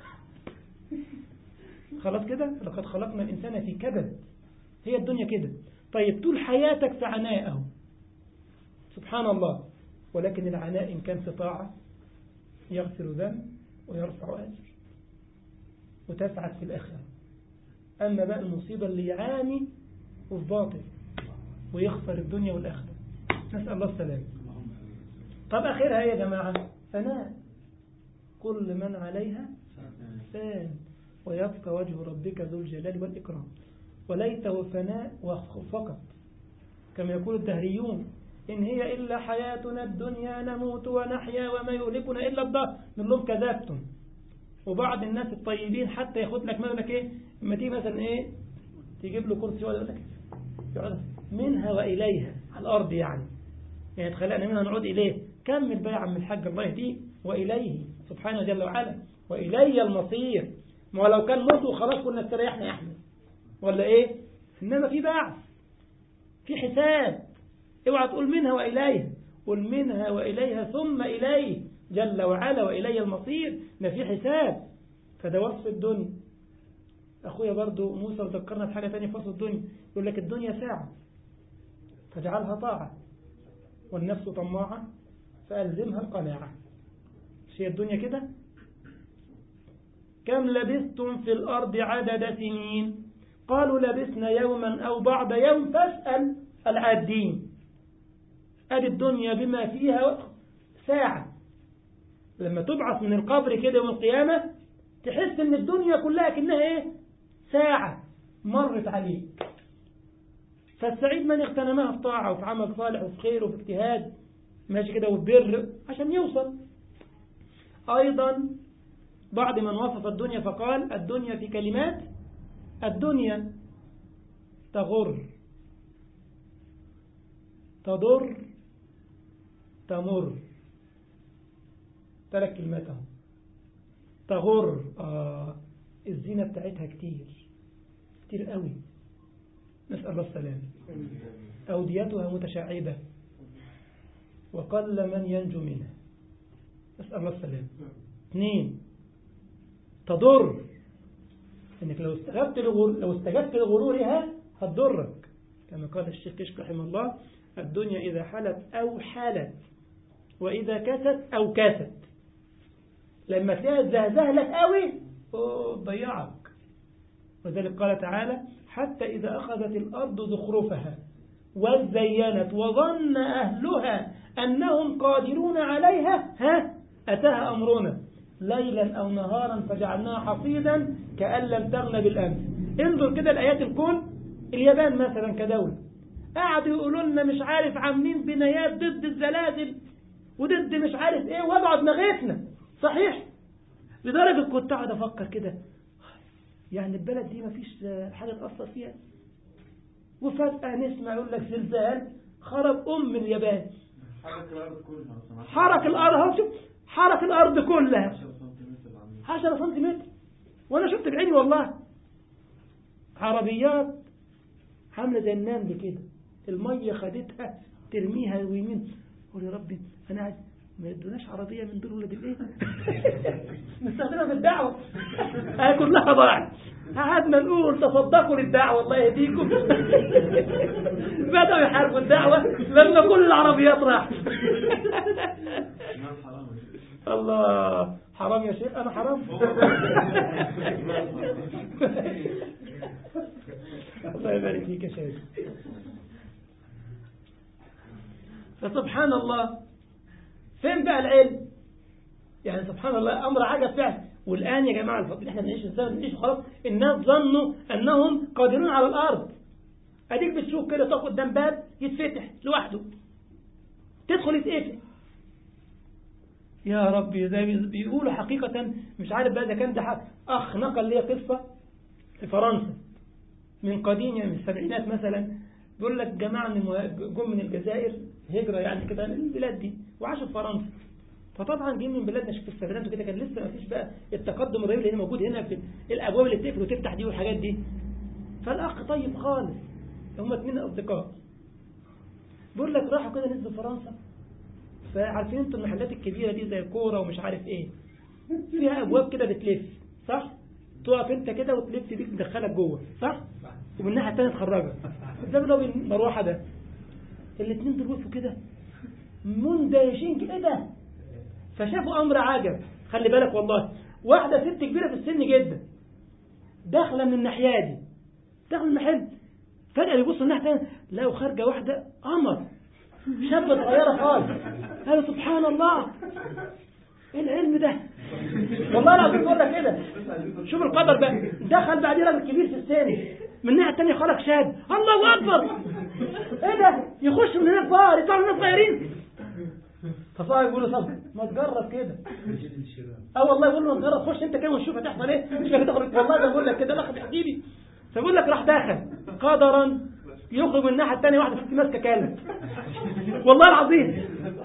[SPEAKER 1] خلاص كده لقد خلقنا الإنسان في كبد هي الدنيا كده طيب طول حياتك في عناء أهو سبحان الله ولكن العناء إن كان في طاعة يغفر ذنب ويرفع أجر وتسعد في الآخرة أما بقى المصيبة اللي يعاني وفي باطل ويخسر الدنيا والآخرة نسأل الله السلام طب أخيرها يا جماعة فناء كل من عليها فان ويبقى وجه ربك ذو الجلال والإكرام وليته فناء فقط كما يقول الدهريون إن هي إلا حياتنا الدنيا نموت ونحيا وما يهلكنا إلا الدهر نقول لهم كذبتم وبعض الناس الطيبين حتى ياخد لك مثلا ايه اما تيجي مثلا ايه تجيب له كرسي ولا يقول لك يقعد منها واليها على الارض يعني يعني اتخلقنا منها نعود اليه كمل بقى يا عم الحاج الله يهديك واليه سبحانه جل وعلا والي المصير ما لو كان موت وخلاص كنا استريحنا يا احمد ولا ايه انما في بعث في حساب اوعى تقول منها واليها قل منها واليها ثم اليه جل وعلا وإلي المصير ما في حساب فده وصف الدنيا أخويا برضو موسى ذكرنا بحاجة تانية في وصف الدنيا يقول لك الدنيا ساعة فاجعلها طاعة والنفس طماعة فألزمها القناعة مش هي الدنيا كده كم لبثتم في الأرض عدد سنين قالوا لبثنا يوما أو بعض يوم فاسأل العادين أدي الدنيا بما فيها ساعة لما تبعث من القبر كده يوم القيامة تحس ان الدنيا كلها كأنها ايه ساعة مرت عليك فالسعيد من اغتنمها في طاعة وفي عمل صالح وفي خير وفي اجتهاد ماشي كده وفي بر عشان يوصل أيضا بعد من وصف الدنيا فقال الدنيا في كلمات الدنيا تغر تضر تمر ثلاث كلمات اهو تغر آه الزينة بتاعتها كتير كتير قوي نسأل الله السلام أوديتها متشعبة وقل من ينجو منها نسأل الله السلام اثنين تضر انك لو استجبت لغر... لو استجبت لغرورها هتضرك كما قال الشيخ كشك رحمه الله الدنيا إذا حلت أو حالت وإذا كست أو كست لما تلاقيها تزهزه لك قوي ضيعك وذلك قال تعالى حتى إذا أخذت الأرض زخرفها وزينت وظن أهلها أنهم قادرون عليها ها أتاها أمرنا ليلا أو نهارا فجعلناها حصيدا كأن لم تغن بالأمس انظر كده الآيات الكون اليابان مثلا كدولة قعدوا يقولوا لنا مش عارف عاملين بنايات ضد الزلازل وضد مش عارف ايه وضعوا دماغتنا صحيح لدرجة كنت قاعد أفكر كده يعني البلد دي مفيش حاجة تأثر فيها وفجأة نسمع يقول لك زلزال خرب أم اليابان
[SPEAKER 3] حرك الأرض كلها
[SPEAKER 1] حرك الأرض شوف حرك الأرض كلها 10 سنتيمتر وانا شفت بعيني والله عربيات عامله زي النمل كده الميه خدتها ترميها ويمين قول يا ربي انا عايز ما يدوناش عربيه من دول ولاد الايه نستخدمها في الدعوه هي كلها ضاعت قعدنا نقول تصدقوا للدعوه الله يهديكم بدأوا يحاربوا الدعوه لما كل العربيات راحت الله حرام يا شيخ انا حرام الله يبارك فيك يا شيخ فسبحان الله فين بقى العلم يعني سبحان الله امر عجب فعلا والان يا جماعه الفضل احنا بنعيش الزمن بنعيش خلاص الناس ظنوا انهم قادرون على الارض اديك بتشوف كده تقف قدام باب يتفتح لوحده تدخل يتقفل يا ربي زي بيقولوا حقيقة مش عارف بقى إذا كان ده حق أخ نقل لي قصة في فرنسا من قديم يعني من السبعينات مثلا بيقول لك جماعة من المه- جم من الجزائر هجرة يعني كده من البلاد دي وعاشوا في فرنسا فطبعا جايين من بلادنا في السبعينات وكده كان لسه ما فيش بقى التقدم الرهيب اللي هنا موجود هنا في الابواب اللي بتقفل وتفتح دي والحاجات دي فالاخ طيب خالص هم اتنين اصدقاء بيقول لك راحوا كده نزلوا فرنسا فعارفين انتوا المحلات الكبيرة دي زي الكورة ومش عارف ايه فيها ابواب كده بتلف صح تقف انت كده وتلف بيك تدخلك جوه صح ومن الناحية التانية تخرجك ده اللي هو المروحة ده الاثنين دول وقفوا كده مندهشين كده ايه ده فشافوا امر عجب خلي بالك والله واحدة ست كبيرة في السن جدا داخلة من الناحية دي داخل المحل فجأة يبصوا الناحية التانية لقوا خارجة واحدة قمر شابة صغيرة خالص قالوا سبحان الله ايه العلم ده والله العظيم بقول لك كده شوف القدر بقى دخل بعدين راجل كبير في السن من الناحيه الثانيه خرج شاب الله اكبر ايه ده يخش من هناك بار يطلعوا الناس صغيرين فصاحب يقول له طب ما تجرب كده اه والله يقول له ما تجرب خش انت كده ونشوف هتحصل ايه مش فاكر تخرج والله ده بقول لك كده الاخ بيحكي لي فبقول لك راح داخل قدرا يخرج من الناحيه الثانيه واحده ست ماسكه كلب والله العظيم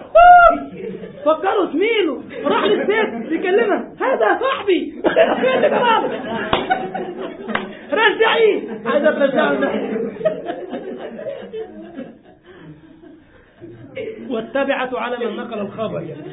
[SPEAKER 1] فكروا زميله راح للست بيكلمها هذا صاحبي فين اللي جرالك رجعيه عايز ترجعه واتبعت على من نقل الخبر يعني.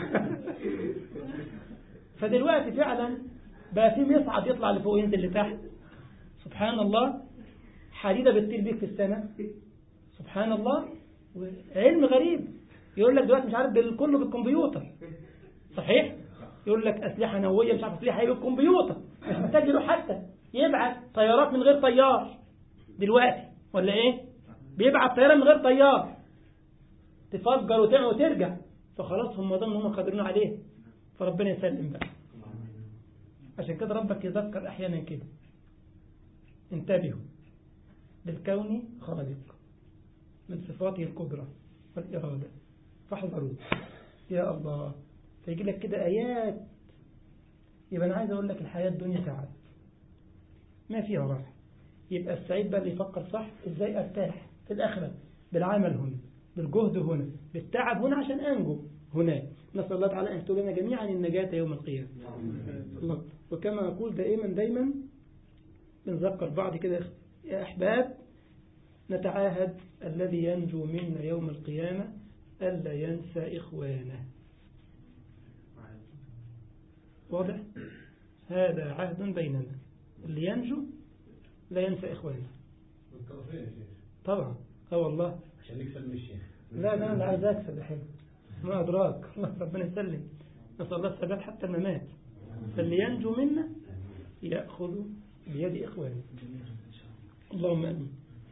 [SPEAKER 1] فدلوقتي فعلا بقى في مصعد يطلع لفوق وينزل لتحت سبحان الله حديدة بتطير بيك في السماء سبحان الله علم غريب يقول لك دلوقتي مش عارف بال- كله بالكمبيوتر صحيح يقول لك أسلحة نووية مش عارف أسلحة ايه بالكمبيوتر مش محتاج يروح حتى يبعت طيارات من غير طيار دلوقتي ولا ايه بيبعت طيارة من غير طيار تفجر وتعمل وترجع فخلاص هم ضمن هم قادرين عليه فربنا يسلم بقى عشان كده ربك يذكر احيانا كده انتبهوا للكون خالق من صفاته القدرة والإرادة فاحذروا يا الله فيجي لك كده آيات يبقى أنا عايز أقول لك الحياة الدنيا تعب ما فيها راحة يبقى السعيد بقى اللي يفكر صح إزاي أرتاح في الآخرة بالعمل هنا بالجهد هنا بالتعب هنا عشان أنجو هناك نسأل الله تعالى أن يكتب لنا جميعا النجاة يوم القيامة الله وكما أقول دائما دايما بنذكر بعض كده يا أحباب نتعاهد الذي ينجو منا يوم القيامة ألا ينسى إخوانه واضح هذا عهد بيننا اللي ينجو لا ينسى إخوانه
[SPEAKER 2] والطرفين يا شيخ
[SPEAKER 1] طبعا اه والله
[SPEAKER 2] عشان نكسب من الشيخ
[SPEAKER 1] لا لا أنا عايز أكسب يا حبيبي ما أدراك الله ربنا يسلم نسأل الله الثبات حتى الممات فاللي ينجو منا يأخذ بيد إخوانه اللهم أمين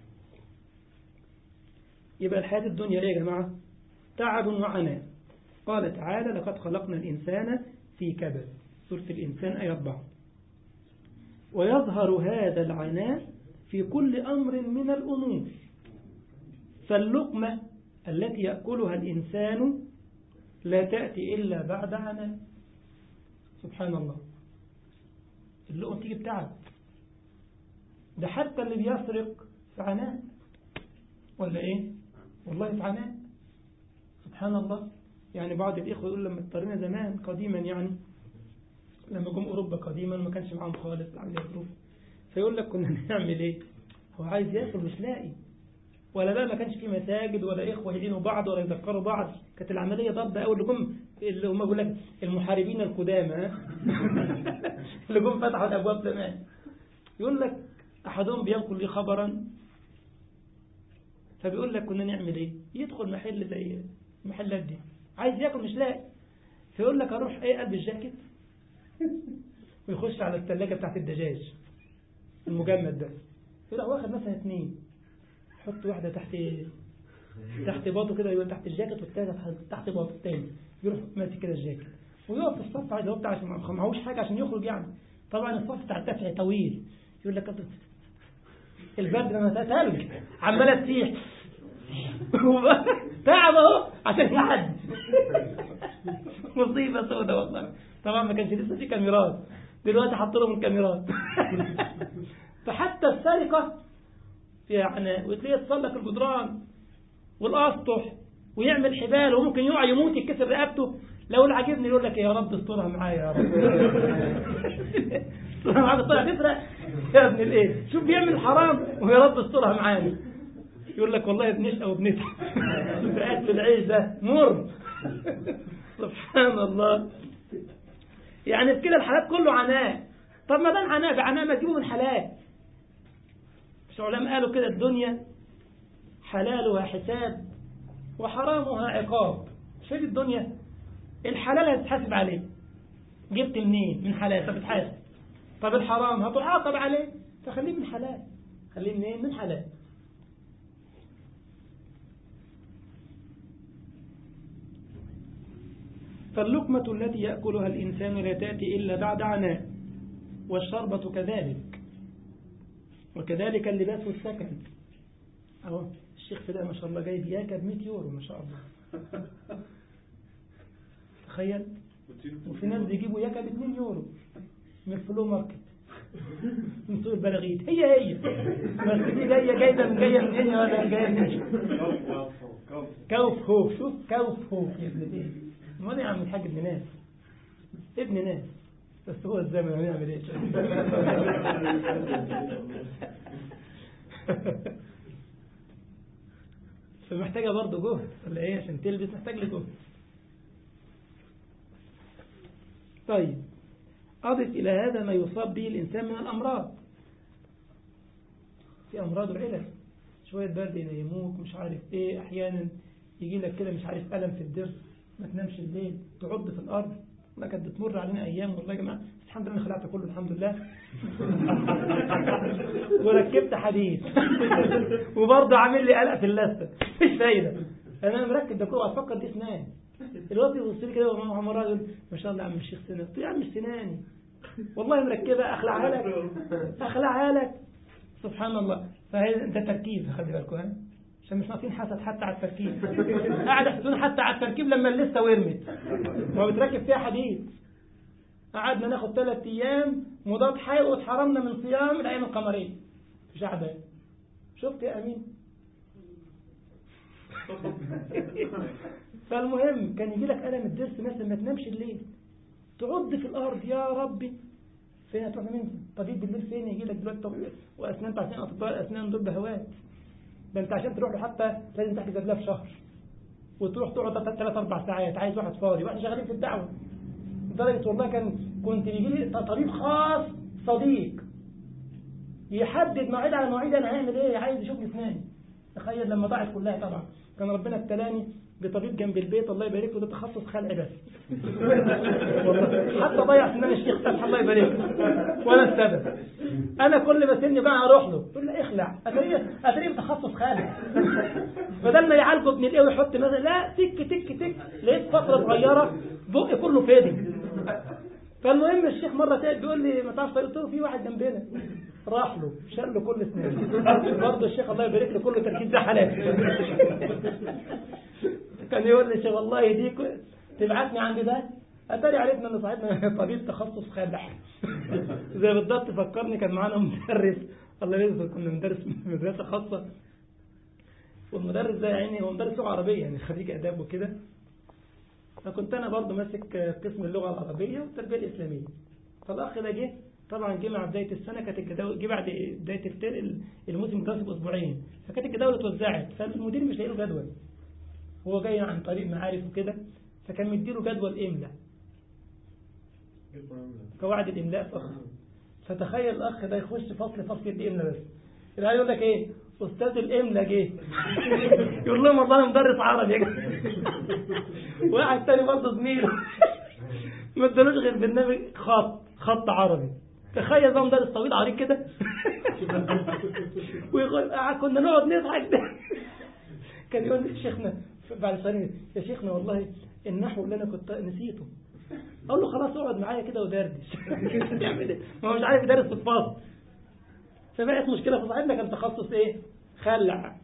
[SPEAKER 1] يبقى الحياة الدنيا ليه يا جماعة تعب وعناء قال تعالى لقد خلقنا الإنسان في كبد سورة الإنسان آية 4 ويظهر هذا العناء في كل أمر من الأمور فاللقمة التي يأكلها الإنسان لا تأتي إلا بعد عناء سبحان الله اللقمة تيجي بتعب ده حتى اللي بيسرق في عناء ولا ايه والله في عناء سبحان الله يعني بعض الإخوة يقول لما اضطرينا زمان قديما يعني لما جم أوروبا قديما ما كانش معاهم خالص عملية ظروف فيقول لك كنا نعمل إيه هو عايز ياكل مش لاقي ولا بقى ما كانش في مساجد ولا إخوة يعينوا بعض ولا يذكروا بعض كانت العملية ضربة أول اللي جم اللي هم بيقول لك المحاربين القدامى ها؟ اللي جم فتحوا الأبواب زمان يقول لك أحدهم بينقل لي خبرا فبيقول لك كنا نعمل إيه يدخل محل زي المحلات دي عايز ياكل مش لاقي فيقول لك أروح إيه قلب الجاكيت ويخش على الثلاجة بتاعت الدجاج المجمد ده يروح واخد مثلا اتنين يحط واحدة تحت تحت باطه كده يبقى تحت الجاكيت والتانية تحت باطه التاني يروح ماسك كده الجاكيت ويقف في الصف عايز هو بتاع عشان ما معهوش حاجة عشان يخرج يعني طبعا الصف بتاع الدفع طويل يقول لك البرد لما تلج عمالة تسيح تعب اهو عشان يعدي مصيبة سودة والله طبعا ما كانش لسه في كاميرات دلوقتي حطوا لهم الكاميرات فحتى السرقة فيها عناء وتلاقيه يتسلق الجدران والاسطح ويعمل حبال وممكن يقع يموت يتكسر رقبته لو العجبني يقول لك يا رب استرها معايا يا رب استرها معاك طلع تسرق يا ابن الايه شوف بيعمل حرام ويا رب استرها معايا يقول لك والله بنشقى وبنتعب اكل العيش ده مر سبحان الله يعني في كده الحالات كله عناء طب ما دام عناء بعناء ما تجيبه من حلال مش علماء قالوا كده الدنيا حلالها حساب وحرامها عقاب شوف الدنيا الحلال هتتحاسب عليه جبت منين من حلال طب اتحاسب طب الحرام هتعاقب عليه فخليه من حلال خليه منين من حلال فاللقمة التي يأكلها الإنسان لا تأتي إلا بعد عناء والشربة كذلك وكذلك اللباس والسكن أهو الشيخ فداء ما شاء الله جايب ياكا ب 100 يورو ما شاء الله تخيل وفي ناس بيجيبوا ياكا ب 2 يورو من الفلو ماركت من سوق البلاغيت هي هي بس دي جايه جايبه من جايه من هنا ولا جايه من كوف هوف شوف كوف هوف يا ابن ايه امال يا عم الحاج ابن ناس ابن ناس بس هو الزمن هنعمل ايه فمحتاجة برضه جهد ولا ايه عشان تلبس محتاج لجهد طيب أضف إلى هذا ما يصاب به الإنسان من الأمراض في أمراض العلل شوية برد ينيموك مش عارف ايه أحيانا يجي لك كده مش عارف ألم في الضرس ما تنامش الليل تعض في الأرض ما كانت بتمر علينا أيام والله يا جماعة الحمد لله خلعت كله الحمد لله وركبت حديد وبرضه عامل لي قلق في اللثة مش فايدة أنا مركب ده كله أفكر دي سنان الوقت يبص لي كده وماما مرة يقول ما شاء الله يا عم الشيخ سنان قلت له يا عم مش سناني والله مركبة أخلعها لك أخلعها لك سبحان الله فهي ده تركيب خلي بالكم ها عشان مش ناقصين حسد حتى على التركيب قاعد يحسدون حتى على التركيب لما لسه ورمت ما بتركب فيها حديد قعدنا ناخد ثلاث ايام مضاد حيوي واتحرمنا من صيام الايام القمريه في شعبان شفت يا امين فالمهم كان يجي لك الم الضرس مثلا ما تنامش الليل تعض في الارض يا ربي فين هتروح مين طبيب بالليل فين يجي لك دلوقتي طبيب واسنان عشان اطباء الاسنان دول بهوات ده انت عشان تروح له حتى لازم تحجز قبلها في شهر وتروح تقعد ثلاث اربع ساعات عايز واحد فاضي واحنا شغالين في الدعوه لدرجه والله كان كنت بيجي لي طبيب خاص صديق يحدد مواعيد على مواعيد انا هعمل ايه عايز يشوف لي اسناني تخيل لما ضاعت كلها طبعا كان ربنا ابتلاني بطبيب جنب البيت الله يبارك له ده تخصص خلع بس والله حتى ضيع سنان الشيخ فتح الله يبارك له وانا السبب انا كل ما سني بقى اروح له يقول لي اخلع اتريه اتريه بتخصص خلع بدل ما يعالجه ابن الايه ويحط مثلا لا تك تك تك لقيت فتره صغيره بقي كله فادي فالمهم الشيخ مره تاني بيقول لي ما تعرفش قلت له في واحد جنبنا راح له شال له كل اسنانه برضه الشيخ الله يبارك له كله تركيز ده حلال كان يقول لي شيخ والله دي تبعتني عند ده اتاري عرفنا ان صاحبنا طبيب تخصص خلع زي بالضبط فكرني كان معانا مدرس الله يرزقه كنا مدرس مدرسه خاصه والمدرس ده يعني هو مدرس لغه عربيه يعني خريج اداب وكده فكنت انا برضه ماسك قسم اللغه العربيه والتربيه الاسلاميه فالأخ ده جه طبعا جه مع بداية السنة كانت الجداول جه بعد بداية التر... الموسم الدراسي بأسبوعين فكانت الجداول اتوزعت فالمدير مش لاقي له جدول هو جاي عن طريق معارف وكده فكان مديله جدول إملاء قواعد الإملاء فقط فتخيل الأخ ده يخش فصل فصل الإملاء بس العيال يقول لك إيه أستاذ الإملاء جه يقول لهم والله مدرس عربي يا جماعة واحد تاني برضه زميله ما ادالوش غير برنامج خط خط عربي تخيل بقى مدرس طويل عريض كده ويقول آه كنا نقعد نضحك كان يقول لي شيخنا بعد سنين يا شيخنا والله النحو اللي انا كنت نسيته اقول له خلاص اقعد معايا كده ودردش يعمل ايه ما هو مش عارف يدرس في الفاضي فبقت مشكله فصاحبنا كان تخصص ايه خلع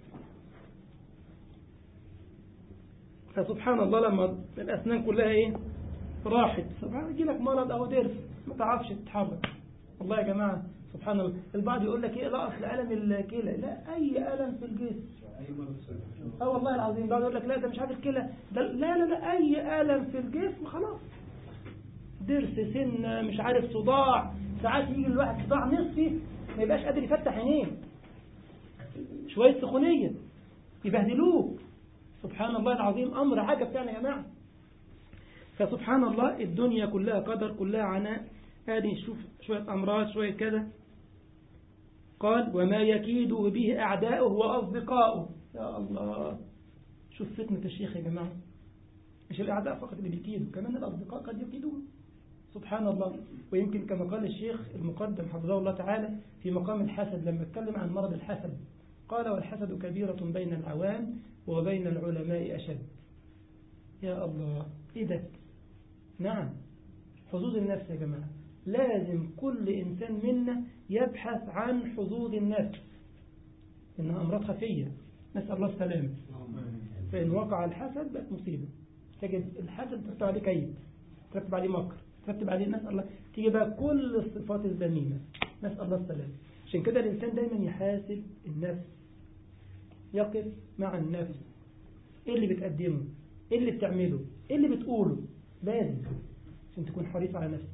[SPEAKER 1] فسبحان الله لما الاسنان كلها ايه راحت سبحان يجي لك مرض او ضرس ما تعرفش تتحرك والله يا جماعه سبحان الله البعض يقول لك ايه لا اصل الم الكلى لا اي الم في الجسم اه والله العظيم بعض يقول لك لا ده مش عارف الكلى ده لا لا لا اي الم في الجسم خلاص ضرس سن مش عارف صداع ساعات يجي الواحد صداع نصفي ما يبقاش قادر يفتح عينيه شويه سخونيه يبهدلوه سبحان الله العظيم امر عجب يعني يا جماعه فسبحان الله الدنيا كلها قدر كلها عناء هذه شوف شوية أمراض شوية كذا قال وما يكيد به أعداؤه وأصدقاؤه يا الله شوف فتنة الشيخ يا جماعة مش الأعداء فقط اللي بيكيدوا كمان الأصدقاء قد يكيدون سبحان الله ويمكن كما قال الشيخ المقدم حفظه الله تعالى في مقام الحسد لما اتكلم عن مرض الحسد قال والحسد كبيرة بين العوام وبين العلماء أشد يا الله إيه ده نعم حظوظ النفس يا جماعة لازم كل إنسان منا يبحث عن حظوظ النفس إنها أمراض خفية نسأل الله السلامة فإن وقع الحسد بقت مصيبة تجد الحسد ترتب عليه كيد ترتب عليه مكر ترتب عليه نسأل الله تيجي بقى كل الصفات الذميمة نسأل الله السلامة عشان كده الإنسان دايما يحاسب النفس يقف مع النفس إيه اللي بتقدمه إيه اللي بتعمله إيه اللي بتقوله لازم عشان تكون حريص على نفسك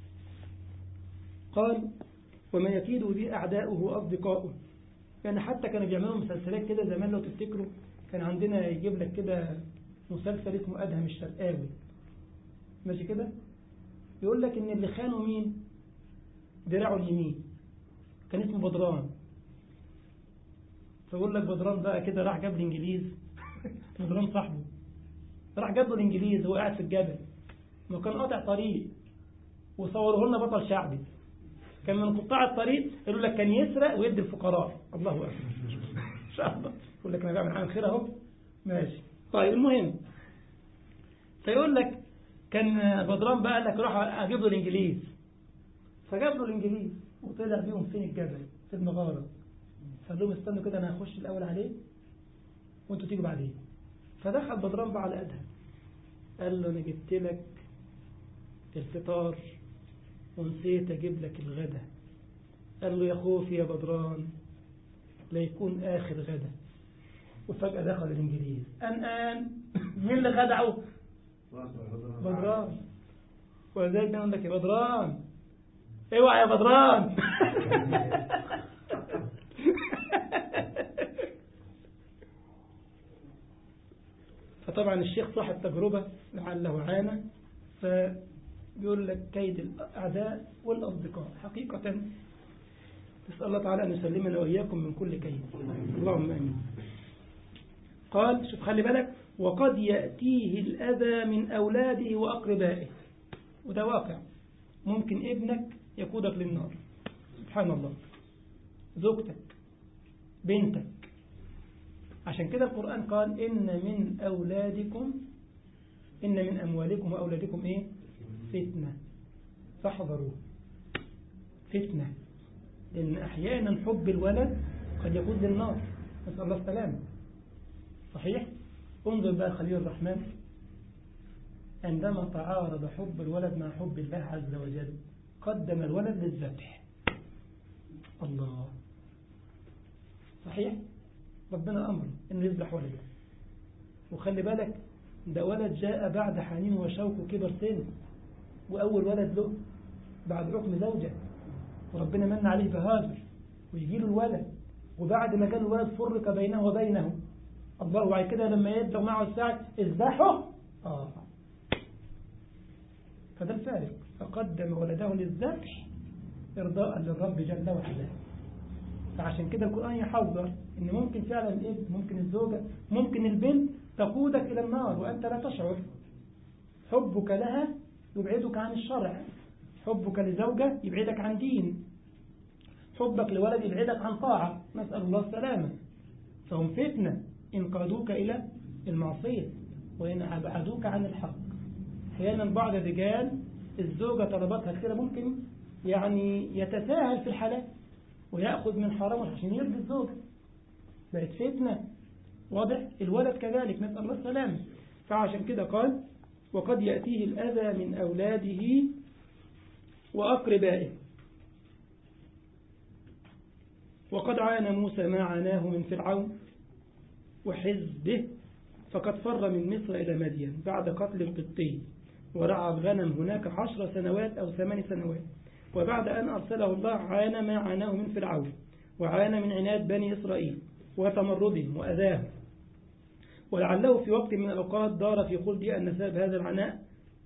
[SPEAKER 1] قال وما يكيد به أعداؤه وأصدقاؤه يعني حتى كانوا بيعملوا مسلسلات كده زمان لو تفتكروا كان عندنا يجيب لك كده مسلسل اسمه أدهم الشرقاوي ماشي كده يقول لك إن اللي خانوا مين دراعه اليمين كان اسمه بدران فيقول لك بدران بقى كده راح جاب الإنجليز بدران صاحبه راح جاب له الإنجليز وهو قاعد في الجبل ما كان قاطع طريق وصوره لنا بطل شعبي كان من قطاع الطريق يقول لك كان يسرق ويدي الفقراء الله أكبر إن شاء الله يقول لك أنا بعمل عامل خير أهو ماشي طيب المهم فيقول لك كان بدران بقى قال لك روح أجيب له الإنجليز فجاب له الإنجليز وطلع بيهم فين الجبل في المغارة فقال لهم استنوا كده أنا هخش الأول عليه وأنتوا تيجوا بعدين فدخل بدران بقى على أدهم قال له أنا جبت لك الفطار ونسيت أجيب لك الغدا قال له يا خوفي يا بدران لا يكون آخر غدا وفجأة دخل الإنجليز أن آن مين اللي خدعه بدران ولذلك أنا لك يا بدران اوعى يا بدران فطبعا الشيخ صاحب تجربة لعله عانى فبيقول لك كيد الأعداء والأصدقاء حقيقة نسأل الله تعالى أن يسلمنا وإياكم من كل كيد اللهم أمين قال شوف خلي بالك وقد يأتيه الأذى من أولاده وأقربائه وده واقع ممكن ابنك يقودك للنار سبحان الله زوجتك بنتك عشان كده القرآن قال إن من أولادكم إن من أموالكم وأولادكم إيه فتنة فاحذروا فتنة لأن أحيانا حب الولد قد يقود للنار نسأل الله السلامة صحيح انظر بقى خليل الرحمن عندما تعارض حب الولد مع حب الله عز وجل قدم الولد للذبح الله صحيح ربنا أمر أنه يذبح ولده وخلي بالك ده ولد جاء بعد حنين وشوق وكبر سن وأول ولد له بعد حكم زوجة وربنا من عليه بهاجر ويجي له الولد وبعد ما كان الولد فرق بينه وبينه الله بعد كده لما يبدأ معه الساعة اذبحه آه فده الفارق فقدم ولده للذبح إرضاء للرب جل وعلا فعشان كده القرآن يحذر إن ممكن فعلا الابن ممكن الزوجة ممكن البنت تقودك إلى النار وأنت لا تشعر حبك لها يبعدك عن الشرع حبك لزوجة يبعدك عن دين حبك لولد يبعدك عن طاعة نسأل الله السلامة فهم فتنة إن قادوك إلى المعصية وإن أبعدوك عن الحق أحيانا بعض الرجال الزوجة طلباتها كده ممكن يعني يتساهل في الحلال ويأخذ من حرامه عشان يرضي الزوجة بقت فتنة واضح الولد كذلك نسأل الله السلامة فعشان كده قال وقد يأتيه الأذى من أولاده وأقربائه وقد عانى موسى ما عاناه من فرعون وحزبه فقد فر من مصر إلى مدين بعد قتل القبطي ورعى الغنم هناك عشر سنوات أو ثمان سنوات وبعد أن أرسله الله عانى ما عاناه من فرعون وعانى من عناد بني إسرائيل وتمردهم وأذاهم ولعله في وقت من الأوقات دار في قلبي أن سبب هذا العناء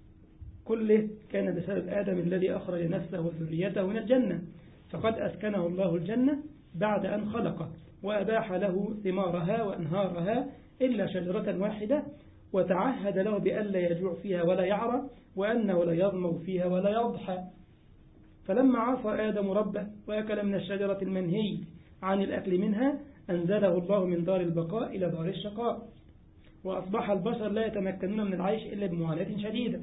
[SPEAKER 1] كله كان بسبب آدم الذي أخرج نفسه وذريته من الجنة فقد أسكنه الله الجنة بعد أن خلقه وأباح له ثمارها وأنهارها إلا شجرة واحدة وتعهد له بألا يجوع فيها ولا يعرى وأنه لا يظمأ فيها ولا يضحى فلما عصى آدم ربه وأكل من الشجرة المنهي عن الأكل منها أنزله الله من دار البقاء إلى دار الشقاء وأصبح البشر لا يتمكنون من العيش إلا بمعاناة شديدة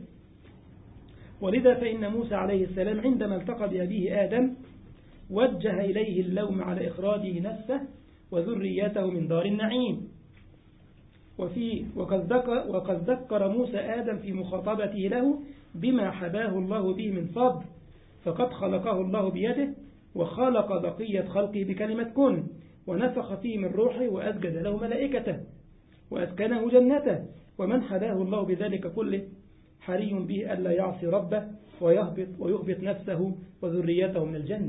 [SPEAKER 1] ولذا فإن موسى عليه السلام عندما التقى بأبيه آدم وجه إليه اللوم على إخراجه نفسه وذريته من دار النعيم وفي وقد ذكر, وقد ذكر موسى آدم في مخاطبته له بما حباه الله به من فضل فقد خلقه الله بيده وخلق بقية خلقه بكلمة كن ونفخ فيه من روحه وأسجد له ملائكته وأسكنه جنته ومن حداه الله بذلك كله حري به ألا يعصي ربه ويهبط, ويهبط نفسه وذريته من الجنة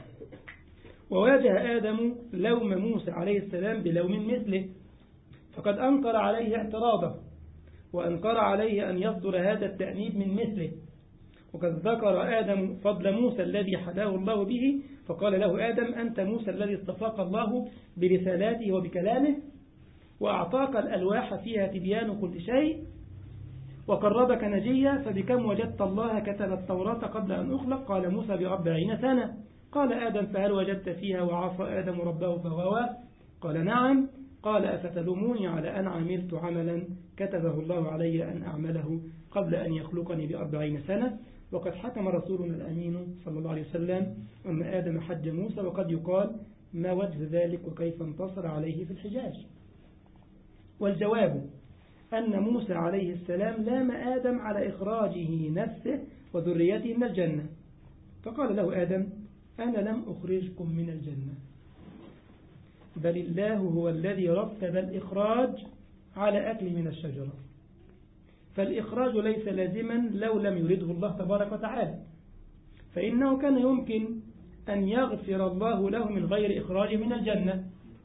[SPEAKER 1] وواجه آدم لوم موسى عليه السلام بلوم مثله فقد أنكر عليه اعتراضه وأنكر عليه أن يصدر هذا التأنيب من مثله وقد ذكر آدم فضل موسى الذي حداه الله به فقال له آدم أنت موسى الذي اصطفاك الله برسالاته وبكلامه وأعطاك الألواح فيها تبيان كل شيء وقربك نجيا فبكم وجدت الله كتب التوراة قبل أن أخلق قال موسى بأربعين سنة قال آدم فهل وجدت فيها وعصى آدم ربه فغوى قال نعم قال أفتلوموني على أن عملت عملا كتبه الله علي أن أعمله قبل أن يخلقني بأربعين سنة وقد حكم رسولنا الأمين صلى الله عليه وسلم أن آدم حج موسى وقد يقال ما وجه ذلك وكيف انتصر عليه في الحجاج والجواب أن موسى عليه السلام لام آدم على إخراجه نفسه وذريته من الجنة فقال له آدم أنا لم أخرجكم من الجنة بل الله هو الذي رتب الإخراج على أكل من الشجرة فالإخراج ليس لازما لو لم يرده الله تبارك وتعالى فإنه كان يمكن أن يغفر الله له من غير إخراج من الجنة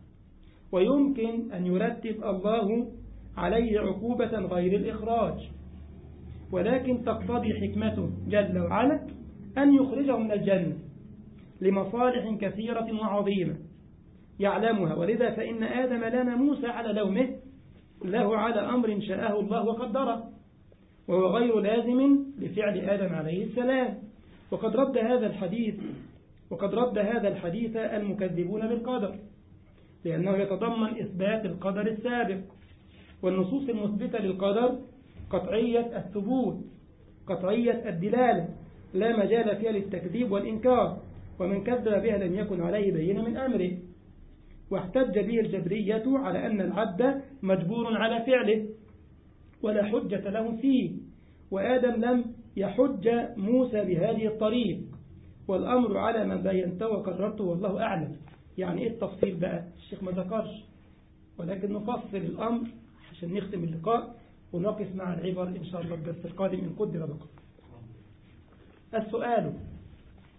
[SPEAKER 1] ويمكن أن يرتب الله عليه عقوبة غير الإخراج ولكن تقتضي حكمته جل وعلا أن يخرجه من الجنة لمصالح كثيرة وعظيمة يعلمها ولذا فإن آدم لنا موسى على لومه له على أمر شاءه الله وقدره وهو غير لازم لفعل آدم عليه السلام وقد رد هذا الحديث وقد رد هذا الحديث المكذبون بالقدر لأنه يتضمن إثبات القدر السابق والنصوص المثبتة للقدر قطعية الثبوت قطعية الدلالة لا مجال فيها للتكذيب والإنكار ومن كذب بها لم يكن عليه بينة من أمره واحتج به الجبرية على أن العبد مجبور على فعله ولا حجة له فيه وآدم لم يحج موسى بهذه الطريق والأمر على من بينته وقررته والله أعلم يعني إيه التفصيل بقى الشيخ ما ذكرش ولكن نفصل الأمر عشان نختم اللقاء ونقف مع العبر إن شاء الله الدرس القادم إن قدر بقى السؤال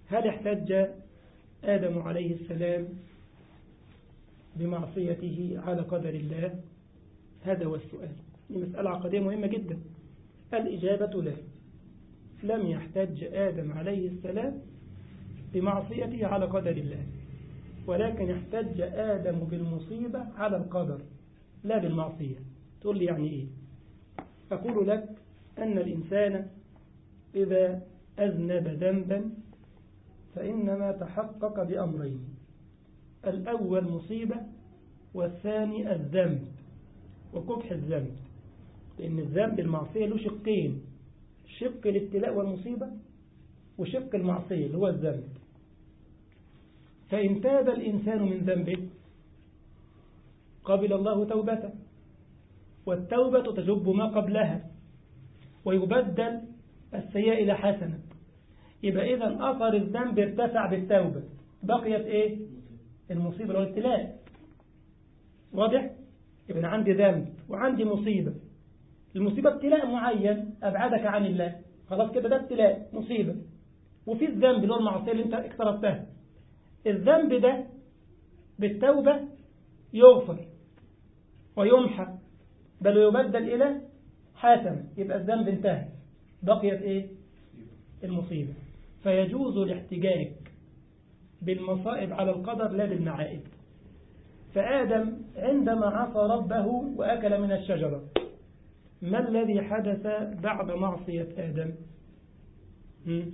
[SPEAKER 1] هل احتج آدم عليه السلام بمعصيته على قدر الله هذا هو السؤال دي مسألة عقدية مهمة جدا الإجابة لا لم يحتج آدم عليه السلام بمعصيته على قدر الله ولكن احتج آدم بالمصيبة على القدر لا بالمعصية تقول لي يعني إيه أقول لك أن الإنسان إذا أذنب ذنبا فإنما تحقق بأمرين الأول مصيبة والثاني الذنب وقبح الذنب لأن الذنب المعصية له شقين شق الابتلاء والمصيبة وشق المعصية اللي هو الذنب فإن تاب الإنسان من ذنبه قبل الله توبته والتوبة تجب ما قبلها ويبدل السيئة إلى حسنة يبقى إذا أثر الذنب ارتفع بالتوبة بقيت إيه المصيبة والابتلاء واضح يبقى أنا عندي ذنب وعندي مصيبة المصيبة ابتلاء معين أبعدك عن الله خلاص كده ده ابتلاء مصيبة وفي الذنب اللي هو المعصية اللي انت اقترفتها الذنب ده بالتوبة يغفر ويمحى بل يبدل إلى حسنة يبقى الذنب انتهى بقيت إيه المصيبة فيجوز الاحتجاج بالمصائب على القدر لا بالمعائب فآدم عندما عصى ربه وأكل من الشجرة ما الذي حدث بعد معصية آدم هم؟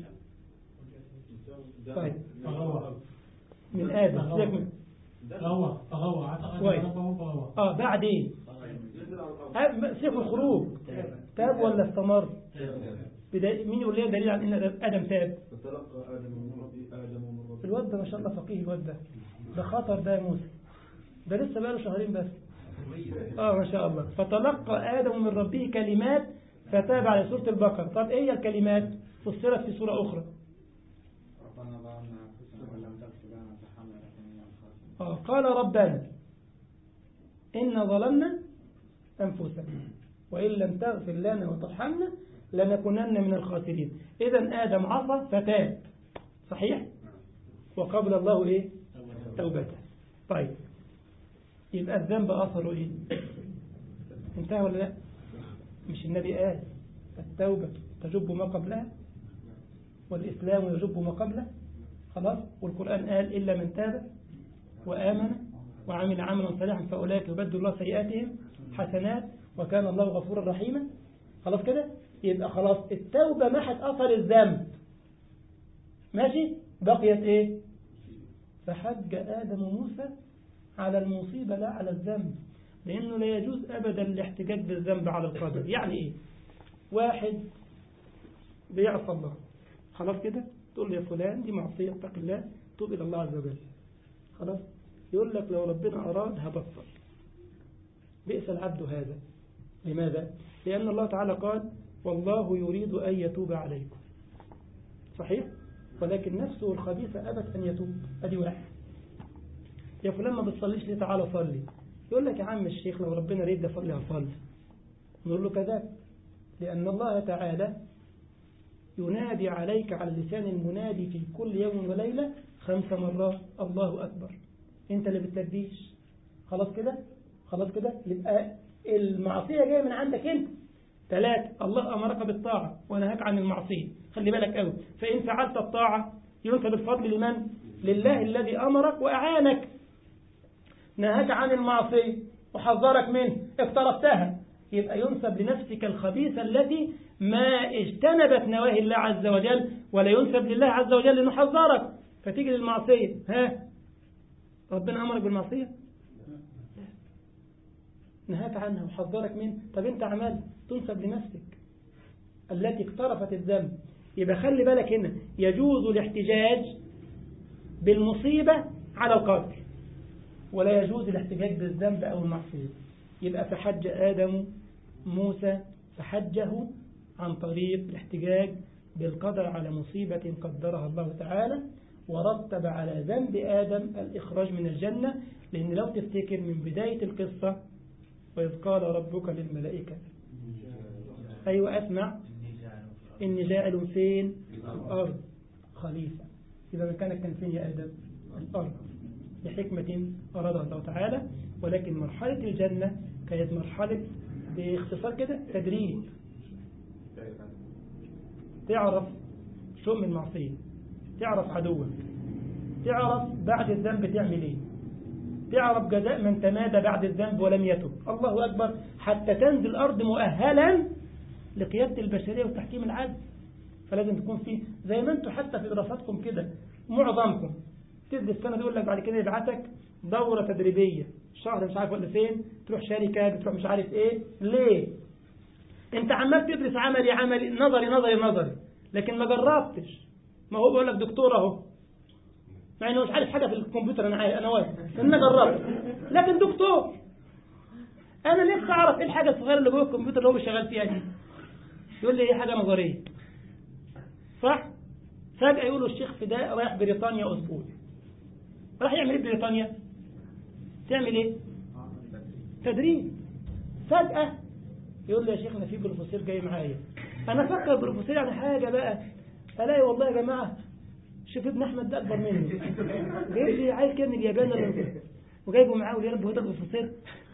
[SPEAKER 1] طيب
[SPEAKER 3] فغوى
[SPEAKER 1] من آدم سيبك من
[SPEAKER 3] فغوى فغوى عتق
[SPEAKER 1] كويس.
[SPEAKER 3] ربه فغوى
[SPEAKER 1] آه بعدين آه، سيف الخروج تاب ولا استمر بداية مين يقول لي دليل على ان ادم تاب
[SPEAKER 4] فتلقى آدم من ربي آدم من ربي
[SPEAKER 1] الواد ده ما شاء الله فقيه الواد ده ده خطر ده يا موسى ده لسه بقاله شهرين بس اه ما شاء الله فتلقى ادم من ربه كلمات فتاب على سوره البقره طب ايه هي الكلمات فسرت في سوره اخرى
[SPEAKER 4] ربنا ظلمنا أنفسنا ولم تغفر لنا وترحمنا لكنا من الخاسرين
[SPEAKER 1] آه قال ربنا إن ظلمنا أنفسنا وإن لم تغفر لنا وترحمنا لنكونن من الخاسرين إذا آدم عصى فتاب صحيح وقبل الله إيه توبته طيب يبقى الذنب أثره إيه انتهى ولا لا مش النبي قال التوبة تجب ما قبلها والإسلام يجب ما قبله خلاص والقرآن قال إلا من تاب وآمن وعمل عملا صالحا فأولئك يبدل الله سيئاتهم حسنات وكان الله غفورا رحيما خلاص كده يبقى خلاص التوبة محت أثر الذنب ماشي بقيت إيه فحج آدم موسى على المصيبة لا على الذنب لأنه لا يجوز أبدا الاحتجاج بالذنب على القدر يعني إيه واحد بيعصى الله خلاص كده تقول له يا فلان دي معصية اتق الله توب إلى الله عز وجل خلاص يقول لك لو ربنا أراد هبطل بئس العبد هذا لماذا؟ لأن الله تعالى قال والله يريد أن يتوب عليكم صحيح؟ ولكن نفسه الخبيثة أبت أن يتوب أدي واحد يا فلان ما بتصليش ليه تعالى صلي يقول لك يا عم الشيخ لو ربنا يريد أصلي هصلي نقول له كذلك لأن الله تعالى ينادي عليك على لسان المنادي في كل يوم وليلة خمس مرات الله أكبر أنت اللي بتلبيش خلاص كده خلاص كده يبقى المعصية جاية من عندك أنت ثلاثة الله أمرك بالطاعة ونهاك عن المعصية خلي بالك قوي فإن فعلت الطاعة ينسب الفضل لمن لله الذي أمرك وأعانك نهاك عن المعصية وحذرك منه اقترفتها يبقى ينسب لنفسك الخبيثة التي ما اجتنبت نواهي الله عز وجل ولا ينسب لله عز وجل انه حذرك فتيجي للمعصية ها ربنا أمرك بالمعصية نهاك عنها وحذرك منه طب انت عملت تنسب لنفسك التي اقترفت الذنب يبقى خلي بالك هنا يجوز الاحتجاج بالمصيبة على القدر ولا يجوز الاحتجاج بالذنب أو المعصية يبقى فحج آدم موسى فحجه عن طريق الاحتجاج بالقدر على مصيبة قدرها الله تعالى ورتب على ذنب آدم الإخراج من الجنة لأن لو تفتكر من بداية القصة وإذ قال ربك للملائكة أيوة أسمع إني جاعل فين في الأرض خليفة إذا مكانك كان فين يا آدم الأرض لحكمة أرادها الله تعالى ولكن مرحلة الجنة كانت مرحلة باختصار كده تدريب تعرف شؤم المعصية تعرف عدوك تعرف بعد الذنب تعمل ايه تعرف جزاء من تمادى بعد الذنب ولم يتب الله أكبر حتى تنزل الأرض مؤهلا لقيادة البشرية وتحكيم العدل فلازم تكون في زي ما انتم حتى في دراساتكم كده معظمكم تدرس السنة دي يقول لك بعد كده يبعتك دورة تدريبية شهر مش عارف ولا فين تروح شركة بتروح مش عارف ايه ليه انت عمال تدرس عملي عملي نظري نظري نظري لكن ما جربتش ما هو بيقول لك دكتور اهو مع انه مش عارف حاجه في الكمبيوتر انا عارف انا واثق انا جربت لكن دكتور انا نفسي اعرف ايه الحاجه الصغيره اللي جوه الكمبيوتر اللي هو شغال فيها دي يقول لي ايه حاجه نظريه صح فجاه يقولوا الشيخ فداء رايح بريطانيا اسبوع راح يعمل ايه في بريطانيا تعمل ايه تدريب فجاه يقول لي يا شيخنا في بروفيسور جاي معايا انا فكر بروفيسور يعني حاجه بقى الاقي والله يا جماعه شوف ابن احمد ده اكبر مني جايب لي عيل كده من اليابان ولا وجايبه معاه ويا رب هو ده البروفيسور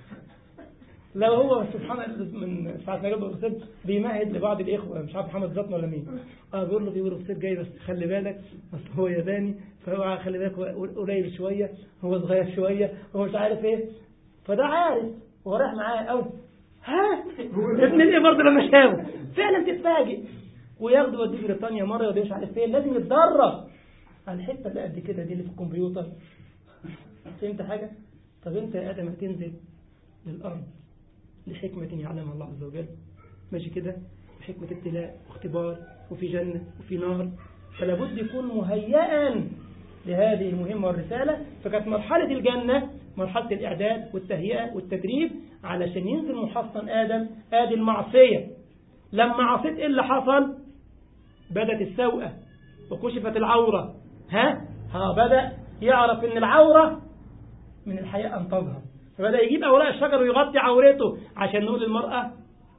[SPEAKER 1] لو هو سبحان الله من ساعه ما جاب البروفيسور بيمهد لبعض الاخوه مش عارف محمد زطنا ولا مين اه بيقول له في بروفيسور جاي بس خلي بالك اصل هو ياباني فهو خلي بالك هو قليل شويه هو صغير شويه هو مش عارف ايه فده عارف هو رايح معاه قوي ها ابن الايه برضه لما شافه فعلا تتفاجئ وياخده يوديه بريطانيا مره يوديه مش عارف فين لازم يتدرب على الحته اللي قد كده دي اللي في الكمبيوتر فهمت حاجه طب انت يا ادم هتنزل للارض لحكمه يعلمها الله عز وجل ماشي كده حكمه ابتلاء واختبار وفي جنه وفي نار فلا بد يكون مهيئا لهذه المهمه والرساله فكانت مرحله الجنه مرحله الاعداد والتهيئه والتدريب علشان ينزل محصن ادم ادي المعصيه لما عصيت ايه اللي حصل بدت السوءه وكشفت العورة ها ها بدأ يعرف ان العورة من الحياة أن تظهر فبدأ يجيب أوراق الشجر ويغطي عورته عشان نقول للمرأة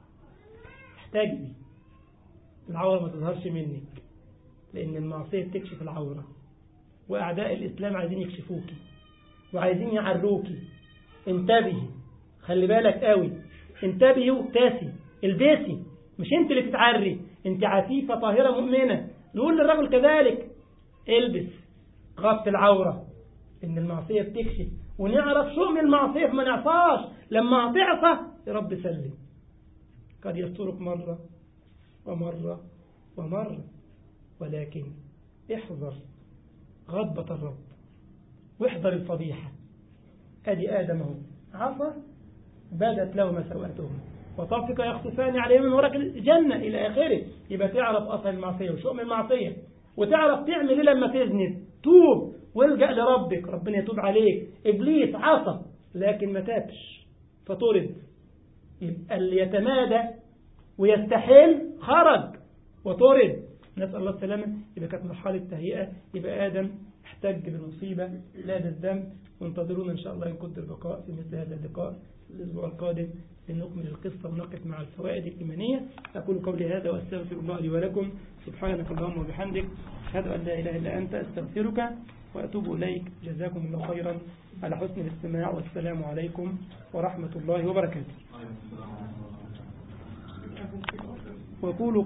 [SPEAKER 1] احتاجي العورة ما تظهرش منك لأن المعصية بتكشف العورة وأعداء الإسلام عايزين يكشفوكي وعايزين يعروكي انتبهي خلي بالك قوي انتبهي وابتسي البسي مش انت اللي تتعري انت عفيفة طاهرة مؤمنة نقول للرجل كذلك البس غطي العورة ان المعصية بتكشف ونعرف شو من المعصية فما نعصاش لما هتعصى يا رب سلم قد يسترك مرة ومرة ومرة ولكن احذر غضبة الرب واحذر الفضيحة ادي ادم اهو عصى بدت له سوءتهما وطفق يخطفان عليه من ورق الجنة إلى آخره يبقى تعرف أصل المعصية وشؤم المعصية وتعرف تعمل إيه لما تذنب توب والجأ لربك ربنا يتوب عليك إبليس عصى لكن ما تابش فطرد يبقى اللي يتمادى ويستحل خرج وطرد نسأل الله السلامة يبقى كانت مرحلة تهيئة يبقى آدم احتج بالمصيبة لا بالذنب وانتظرونا إن شاء الله إن كنت البقاء في مثل هذا اللقاء الأسبوع القادم لنكمل القصة ونقف مع الفوائد الإيمانية أقول قولي هذا وأستغفر الله لي ولكم سبحانك اللهم وبحمدك أشهد أن لا إله إلا أنت أستغفرك وأتوب إليك جزاكم الله خيرا على حسن الاستماع والسلام عليكم ورحمة الله وبركاته وقولوا